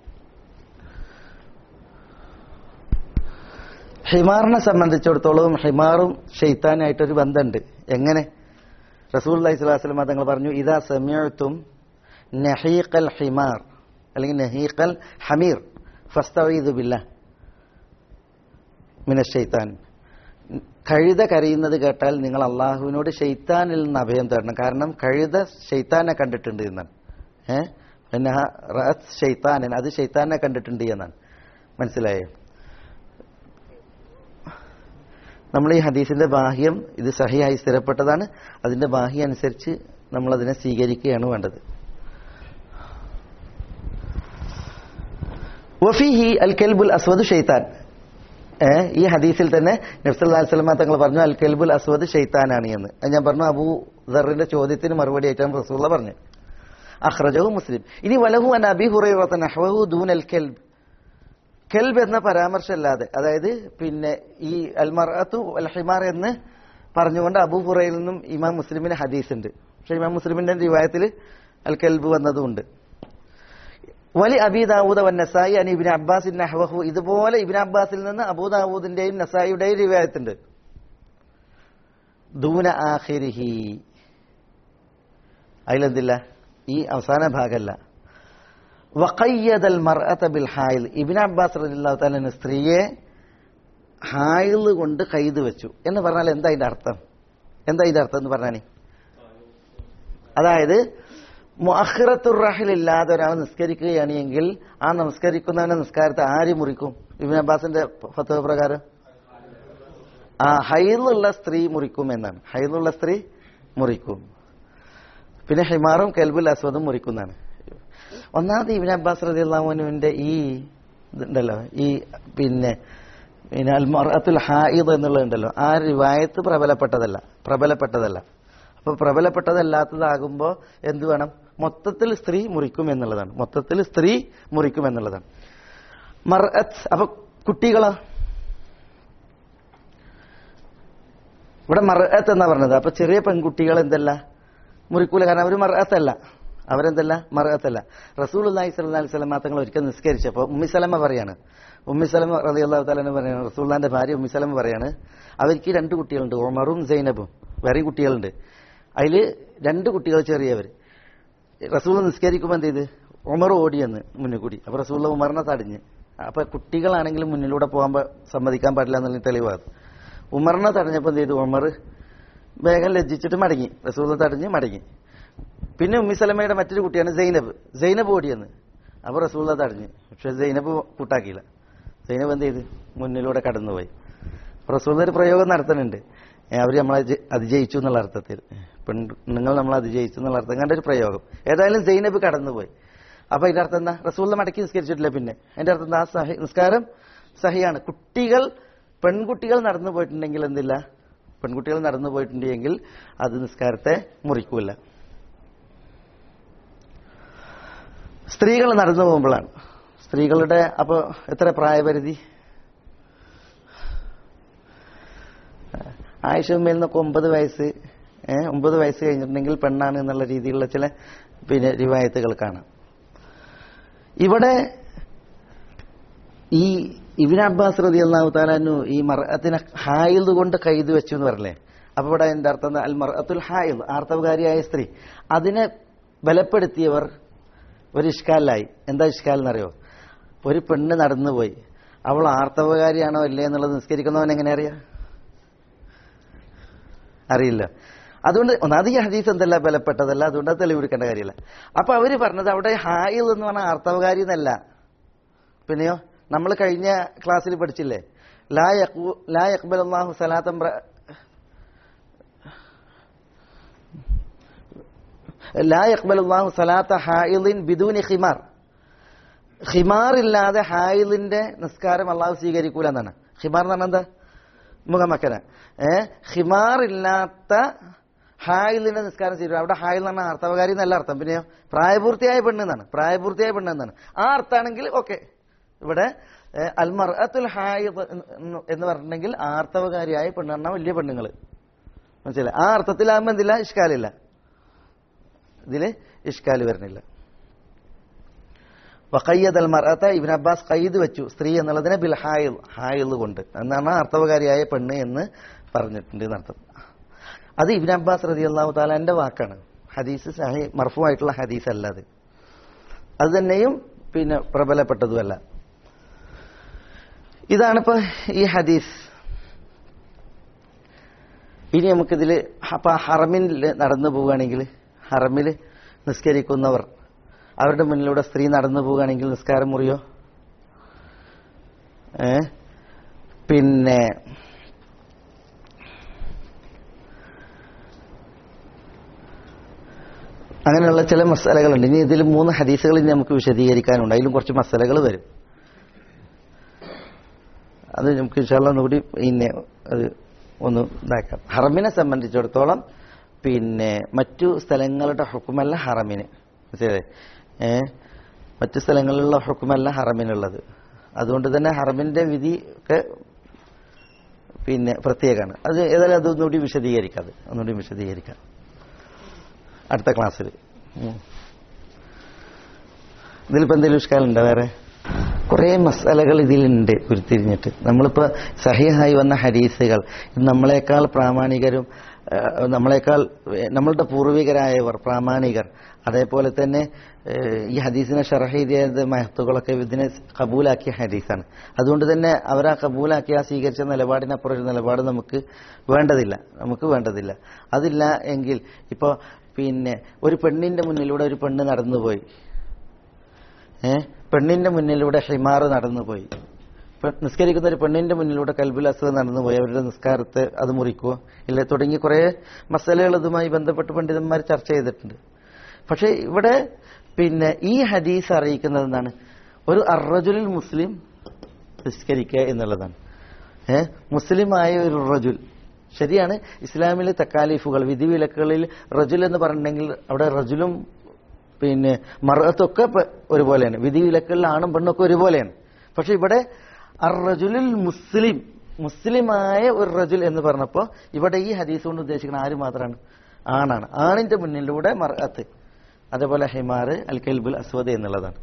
ഹിമാറിനെ സംബന്ധിച്ചിടത്തോളം ഹിമാറും ഷെയ്ത്താനായിട്ടൊരു ബന്ധമുണ്ട് എങ്ങനെ റസൂൽ അലൈഹി സ്വലാസ്ലം തങ്ങൾ പറഞ്ഞു ഇതാ സമയത്തും നഹീഖൽ ഹിമാർ അല്ലെങ്കിൽ നഹീഖൽ ഹമീർ ഫസ്തവീദ് ബില്ല മിന ഷെയ്ത്താൻ കഴുത കരയുന്നത് കേട്ടാൽ നിങ്ങൾ അള്ളാഹുവിനോട് ഷെയ്ത്താനിൽ നിന്ന് അഭയം തേടണം കാരണം കഴുത ഷെയ്ത്താനെ കണ്ടിട്ടുണ്ട് എന്നാണ് ഏഹ് പിന്നെ റഅത്ത് ഷെയ്ത്താനൻ അത് ഷെയ്ത്താനെ കണ്ടിട്ടുണ്ട് എന്നാണ് മനസ്സിലായോ നമ്മൾ ഈ ഹദീസിന്റെ ബാഹ്യം ഇത് സഹിയായി സ്ഥിരപ്പെട്ടതാണ് അതിന്റെ ബാഹ്യം അനുസരിച്ച് നമ്മൾ അതിനെ സ്വീകരിക്കുകയാണ് വേണ്ടത് വഫീഹി അൽ കെൽബുൽ അസ്വദ് ഷെയ്ത്താൻ ഏ, ഈ ഹദീസിൽ തന്നെ നബ്സല്ലാ സ്വലമ തങ്ങൾ പറഞ്ഞു അൽ കെൽബുൽ അസ്വദ് ഷെയ്ത്താനാണ് എന്ന് അത് ഞാൻ പറഞ്ഞു അബൂ ദറിന്റെ ചോദ്യത്തിന് മറുപടി ആയിട്ടാണ് റസൂള്ള പറഞ്ഞു അഖ്റജഹു മുസ്ലിം ഇനി വലഹു അൻ അബി ഹുറൈറത്ത നഹ്വഹു ദൂൻ അൽ കെൽബ് കെൽബ് എന്ന പരാമർശമല്ലാതെ അതായത് പിന്നെ ഈ അൽമറത്തു അൽ ഹിമാർ എന്ന് പറഞ്ഞുകൊണ്ട് അബൂ ഹുറയിൽ നിന്നും ഇമാം മുസ്ലിമിന് ഹദീസ് ഉണ്ട് പക്ഷെ ഇമാം മുസ്ലിമിന്റെ റിവായത്തിൽ അൽ കെൽബ് വന്നതുമുണ്ട് വലി അബി ദാവൂദ് വൻ നസായി അനി ഇബിൻ അബ്ബാസിൻ നഹ്വഹു ഇതുപോലെ ഇബിൻ അബ്ബാസിൽ നിന്ന് അബൂ ദാവൂദിന്റെയും നസായിയുടെയും റിവായത്തുണ്ട് ദൂന ആഖിരിഹി അതിലെന്തില്ല ഈ അവസാന ഭാഗമല്ല വഖയ്യദൽ മർഅത ബിൽ ഹായിൽ ഇബിൻ അബ്ബാസ് റളിയല്ലാഹു തആല സ്ത്രീയെ ഹായിൽ കൊണ്ട് കൈത് വെച്ചു എന്ന് പറഞ്ഞാൽ എന്താ ഇതിന്റെ അർത്ഥം എന്താ ഇതിന്റെ അർത്ഥം എന്ന് പറഞ്ഞാൽ അതായത് മുഅഖിറത്തുർ ഇല്ലാതെ ഒരാൾ നിസ്കരിക്കുകയാണ് എങ്കിൽ ആ നമസ്കരിക്കുന്നവനെ നിസ്കാരത്തെ ആര് മുറിക്കും ഇബിൻ അബ്ബാസിന്റെ ഫത്വ പ്രകാരം ആ ഹൈലുള്ള സ്ത്രീ മുറിക്കും എന്നാണ് ഹൈലുള്ള സ്ത്രീ മുറിക്കും പിന്നെ ഹിമാറും കെൽബുൽ അസ്വദും മുറിക്കുന്നതാണ് ഒന്നാമത് ഇബിൻ അബ്ബാസ് റതി അള്ളാഹുവിന്റെ ഈ ഇതുണ്ടല്ലോ ഈ പിന്നെ പിന്നെ അൽമറത്തുൽ ഹായിദ് എന്നുള്ളതുണ്ടല്ലോ ആ റിവായത്ത് പ്രബലപ്പെട്ടതല്ല പ്രബലപ്പെട്ടതല്ല അപ്പൊ പ്രബലപ്പെട്ടതല്ലാത്തതാകുമ്പോ എന്ത് വേണം മൊത്തത്തിൽ സ്ത്രീ മുറിക്കും എന്നുള്ളതാണ് മൊത്തത്തിൽ സ്ത്രീ മുറിക്കും എന്നുള്ളതാണ് മർഅത്ത് അപ്പൊ കുട്ടികളോ ഇവിടെ മർഅത്ത് എന്നാ പറഞ്ഞത് അപ്പൊ ചെറിയ പെൺകുട്ടികൾ എന്തല്ല മുറിക്കൂല കാരണം അവർ മർഅത്തല്ല അവരെന്തല്ല മർഅത്തല്ല റസൂൽ അള്ളാഹി സ്വല്ലല്ലാഹി അലൈഹി വസല്ലം തങ്ങൾ ഒരിക്കൽ നിസ്കരിച്ചപ്പോൾ ഉമ്മിസലമ പറയാണ് ഉമ്മിസലമ റളിയല്ലാഹു തആല പറയാണ് റസൂല്ലാന്റെ ഭാര്യ ഉമ്മിസലമ പറയാണ് അവർക്ക് രണ്ട് കുട്ടികളുണ്ട് ഉമറും സൈനബും വേറെ കുട്ടികളുണ്ട് അതിൽ രണ്ട് കുട്ടികൾ ചെറിയവർ റസൂൽ നിസ്കരിക്കുമ്പോൾ എന്ത് ചെയ്ത് ഉമർ ഓടിയെന്ന് മുന്നിൽ കൂടി അപ്പൊ റസൂൽ ഉമറിനെ തടിഞ്ഞ് അപ്പൊ കുട്ടികളാണെങ്കിലും മുന്നിലൂടെ പോകാൻ പ- സമ്മതിക്കാൻ പാടില്ല എന്നുള്ള തെളിവാണ് ഉമറിനെ തടഞ്ഞപ്പോൾ എന്ത് ചെയ്തു ഉമർ വേഗം ലജ്ജിച്ചിട്ട് മടങ്ങി റസൂൽ തടഞ്ഞ് മടങ്ങി പിന്നെ ഉമ്മിസലമയുടെ മറ്റൊരു കുട്ടിയാണ് സൈനബ് സൈനബ് ഓടിയെന്ന് അപ്പൊ റസൂൽ തടഞ്ഞ് പക്ഷെ സൈനബ് കൂട്ടാക്കിയില്ല സൈനബ് എന്ത് ചെയ്ത് മുന്നിലൂടെ കടന്നുപോയി റസൂൽ ഒരു പ്രയോഗം നടത്തുന്നുണ്ട് ഏ, അവര് നമ്മളെ ജ- അതിജയിച്ചു എന്നുള്ള അർത്ഥത്തിൽ പെണ്ണുങ്ങൾ നമ്മൾ അതിജയിച്ചു എന്നുള്ള അർത്ഥം കണ്ട ഒരു പ്രയോഗം ഏതായാലും സൈനബ് കടന്നുപോയി അപ്പൊ ഇതിന്റെ അർത്ഥം എന്താ റസൂലിനെ മടക്കി നിസ്കരിച്ചിട്ടില്ല പിന്നെ എന്റെ അർത്ഥം എന്താ സഹി നിസ്കാരം സഹിയാണ് കുട്ടികൾ പെൺകുട്ടികൾ നടന്നു പോയിട്ടുണ്ടെങ്കിൽ എന്തില്ല പെൺകുട്ടികൾ നടന്നു പോയിട്ടുണ്ടെങ്കിൽ അത് നിസ്കാരത്തെ മുറിക്കൂല സ്ത്രീകൾ നടന്നു പോകുമ്പോഴാണ് സ്ത്രീകളുടെ അപ്പൊ എത്ര പ്രായപരിധി ആയിഷ ഉമ്മയിൽ നിന്നൊക്കെ ഒമ്പത് വയസ്സ് ഏഹ് ഒമ്പത് വയസ്സ് കഴിഞ്ഞിട്ടുണ്ടെങ്കിൽ പെണ്ണാണ് എന്നുള്ള രീതിയിലുള്ള ചില പിന്നെ റിവായത്തുകൾ കാണാം ഇവിടെ ഈ ഇബിൻ അബ്ബാസ് റതി അള്ളാഹു താലാനു ഈ മറഅത്തിനെ ഹായിദ് കൊണ്ട് കൈത് വെച്ചു എന്ന് പറഞ്ഞില്ലേ അപ്പൊ ഇവിടെ എന്റെ അർത്ഥം എന്താ? അൽ മറഅത്തുൽ ഹായിദ് ആർത്തവകാരിയായ സ്ത്രീ അതിനെ ബലപ്പെടുത്തിയവർ ഒരു ഇഷ്കാലിലായി എന്താ ഇഷ്കാൽ എന്നറിയോ ഒരു പെണ്ണ് നടന്നുപോയി അവൾ ആർത്തവകാരിയാണോ അല്ലേ എന്നുള്ളത് നിസ്കരിക്കുന്നവൻ എങ്ങനെ അറിയാം അറിയില്ല അതുകൊണ്ട് ഒന്നാമത് ഈ ഹദീസ് എന്തല്ല ബലപ്പെട്ടതല്ല അതുകൊണ്ട് അത് തെളിവെടുക്കേണ്ട കാര്യമില്ല അപ്പൊ അവര് പറഞ്ഞത് അവിടെ ഹായിൽ എന്ന് പറഞ്ഞാൽ ആർത്തവകാരി എന്നല്ല പിന്നെയോ നമ്മൾ കഴിഞ്ഞ ക്ലാസ്സിൽ പഠിച്ചില്ലേ ലാ യഖ്ബു- ലാ യഖ്ബൽ അല്ലാഹു സലാത്തം ലാ യഖ്ബൽ അല്ലാഹു സലാത്ത ഹായിലിൻ ബിദൂനി ഖിമാർ ഖിമാർ ഇല്ലാതെ ഹായിലിന്റെ നിസ്കാരം അള്ളാഹു സ്വീകരിക്കൂല എന്നാണ് ഖിമാർ എന്ന് പറഞ്ഞാൽ എന്താ മുഖമക്കന ഏ ഖിമാർ ഇല്ലാത്ത ഹായിലിന്റെ നിസ്കാരം ചെയ്തു അവിടെ ഹായിൽ എന്ന് പറഞ്ഞാൽ ആർത്തവകാരി എന്നല്ല അർത്ഥം പിന്നെയോ പ്രായപൂർത്തിയായ പെണ്ണ് എന്നാണ് പ്രായപൂർത്തിയായ പെണ്ണ് എന്നാണ് ആ അർത്ഥാണെങ്കിൽ ഓക്കെ ഇവിടെ ഏ, അൽമർ അത്തുൽ ഹായിദ് എന്ന് എന്ന് പറഞ്ഞിട്ടുണ്ടെങ്കിൽ ആർത്തവകാരിയായ പെണ്ണ് പറഞ്ഞാൽ വലിയ പെണ്ണുങ്ങൾ മനസ്സിലായി ആ അർത്ഥത്തിലാകുമ്പോൾ എന്തില്ല ഇഷ്കാലില്ല ഇതില് ഇഷ്കാല് വരുന്നില്ല വഖയ്യദ് അൽ മറത്ത ഇബിൻ അബ്ബാസ് ഖയ്ദ് വെച്ചു സ്ത്രീ എന്നുള്ളതിനെ ബിൽ ഹായിൽ ഹായിൽ കൊണ്ട് എന്നാണ് അർത്ഥവകാരിയായ പെണ്ണ് എന്ന് പറഞ്ഞിട്ടുണ്ട് എന്നർത്ഥം അത് ഇബിൻ അബ്ബാസ് റതി അള്ളാഹു താലാന്റെ വാക്കാണ് ഹദീസ് സഹി മർഫുമായിട്ടുള്ള ഹദീസ് അല്ല അത് അത് തന്നെയും പിന്നെ പ്രബലപ്പെട്ടതുമല്ല ഇതാണിപ്പോ ഈ ഹദീസ് ഇനി നമുക്കിതിൽ അപ്പൊ ഹറമിൽ നടന്നു പോവുകയാണെങ്കിൽ ഹറമിൽ നിസ്കരിക്കുന്നവർ അവരുടെ മുന്നിലൂടെ സ്ത്രീ നടന്നു പോവുകയാണെങ്കിൽ നിസ്കാരം മുറിയോ ഏ പിന്നെ അങ്ങനെയുള്ള ചില മസാലകളുണ്ട് ഇനി ഇതിൽ മൂന്ന് ഹദീസുകൾ ഇനി നമുക്ക് വിശദീകരിക്കാനുണ്ട് അതിലും കുറച്ച് മസാലകൾ വരും അത് നമുക്ക് ഇൻഷാല്ല ഒന്നുകൂടി പിന്നെ അത് ഒന്ന് ഇതാക്കാം ഹറമിനെ സംബന്ധിച്ചിടത്തോളം പിന്നെ മറ്റു സ്ഥലങ്ങളുടെ ഹുക്കുമല്ല ഹറമിന് മനസ്സിലായി ഏ മറ്റു സ്ഥലങ്ങളിലുള്ള ഹുക്കുമല്ല ഹറമിനുള്ളത് അതുകൊണ്ട് തന്നെ ഹറമിന്റെ വിധി ഒക്കെ പിന്നെ പ്രത്യേകമാണ് അത് ഏതായാലും അതൊന്നുകൂടി വിശദീകരിക്കാം അത് ഒന്നുകൂടി വിശദീകരിക്കാം അടുത്ത ക്ലാസ്സിൽ ഇതിലിപ്പോ എന്തെങ്കിലും ഇഷ്കാലുണ്ടോ വേറെ കുറേ മസാലകൾ ഇതിലുണ്ട് ഉരുത്തിരിഞ്ഞിട്ട് നമ്മളിപ്പോ സഹിഹായി വന്ന ഹദീസുകൾ ഇത് നമ്മളെക്കാൾ പ്രാമാണികരും ആ, നമ്മളെക്കാൾ ഏ, നമ്മളുടെ പൂർവികരായവർ പ്രാമാണികർ അതേപോലെ തന്നെ ഏ, ഈ ഹദീസിനെ ഷറഹ് ചെയ്ത മഹത്തുകളൊക്കെ ഇതിനെ കബൂലാക്കിയ ഹദീസാണ് അതുകൊണ്ട് തന്നെ അവരാ കബൂലാക്കിയ ആ സ്വീകരിച്ച നിലപാടിനപ്പുറം ഒരു നിലപാട് നമുക്ക് വേണ്ടതില്ല നമുക്ക് വേണ്ടതില്ല അതില്ല എങ്കിൽ ഇപ്പോ പിന്നെ ഒരു പെണ്ണിന്റെ മുന്നിലൂടെ ഒരു പെണ്ണ് നടന്നുപോയി ഏ പെണ്ണിന്റെ മുന്നിലൂടെ ഹിമാറ് നടന്നുപോയി പെ- നിസ്കരിക്കുന്ന ഒരു പെണ്ണിന്റെ മുന്നിലൂടെ കൽബുൽ അസുഖം നടന്നു പോയി അവരുടെ നിസ്കാരത്തെ അത് മുറിക്കുവോ ഇല്ല തുടങ്ങി കുറെ മസലകൾ ഇതുമായി ബന്ധപ്പെട്ട് പണ്ഡിതന്മാർ ചർച്ച ചെയ്തിട്ടുണ്ട് പക്ഷെ ഇവിടെ പിന്നെ ഈ ഹദീസ് അറിയിക്കുന്നത് എന്താണ് ഒരു അറജുലിൽ മുസ്ലിം നിസ്കരിക്കുക എന്നുള്ളതാണ് ഏ മുസ്ലിമായ ഒരു റജുൽ ശരിയാണ് ഇസ്ലാമിലെ തക്കാലീഫുകൾ വിധിവിലക്കുകളിൽ റജുൽ എന്ന് പറഞ്ഞിട്ടുണ്ടെങ്കിൽ അവിടെ റജുലും പിന്നെ മറത്തൊക്കെ പ- ഒരുപോലെയാണ് വിധിവിലക്കുകളിൽ ആണും പെണ്ണൊക്കെ ഒരുപോലെയാണ് പക്ഷെ ഇവിടെ അറജുലിൽ മുസ്ലിം മുസ്ലിമായ ഒരു റജുൽ എന്ന് പറഞ്ഞപ്പോൾ ഇവിടെ ഈ ഹദീസ് കൊണ്ട് ഉദ്ദേശിക്കുന്ന ആര് മാത്രമാണ് ആണാണ് ആണിന്റെ മുന്നിലൂടെ മറത്ത് അതേപോലെ ഹിമാർ അൽ കൽബുൽ അസ്വദ് എന്നുള്ളതാണ്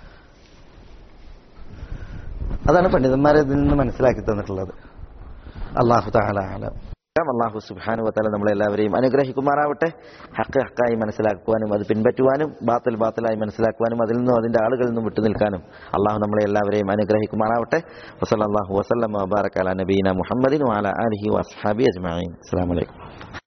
അതാണ് പണ്ഡിതന്മാരെ ഇതിൽ നിന്ന് മനസ്സിലാക്കി തന്നിട്ടുള്ളത് അള്ളാഹു താല ആലം അള്ളാഹു സുബാനു വത്താല നമ്മളെല്ലാവരെയും അനുഗ്രഹിക്കുമാറാവട്ടെ ഹക്ക് ഹക്കായി മനസ്സിലാക്കുവാനും അത് പിൻപറ്റുവാനും ബാത്തിൽ ബാത്തിലായി മനസ്സിലാക്കുവാനും അതിൽ നിന്നും അതിന്റെ ആളുകളിൽ നിന്നും വിട്ടുനിൽക്കാനും അള്ളാഹു നമ്മളെ എല്ലാവരെയും അനുഗ്രഹിക്കുമാറാവട്ടെ വസല്ലാഹു വസ്ലം വബാറക്കാല നബീന മുഹമ്മദിൻ വാല അലഹി വസ്ഹാബി അജ്മാൻ അസ്സാം വലൈക്കും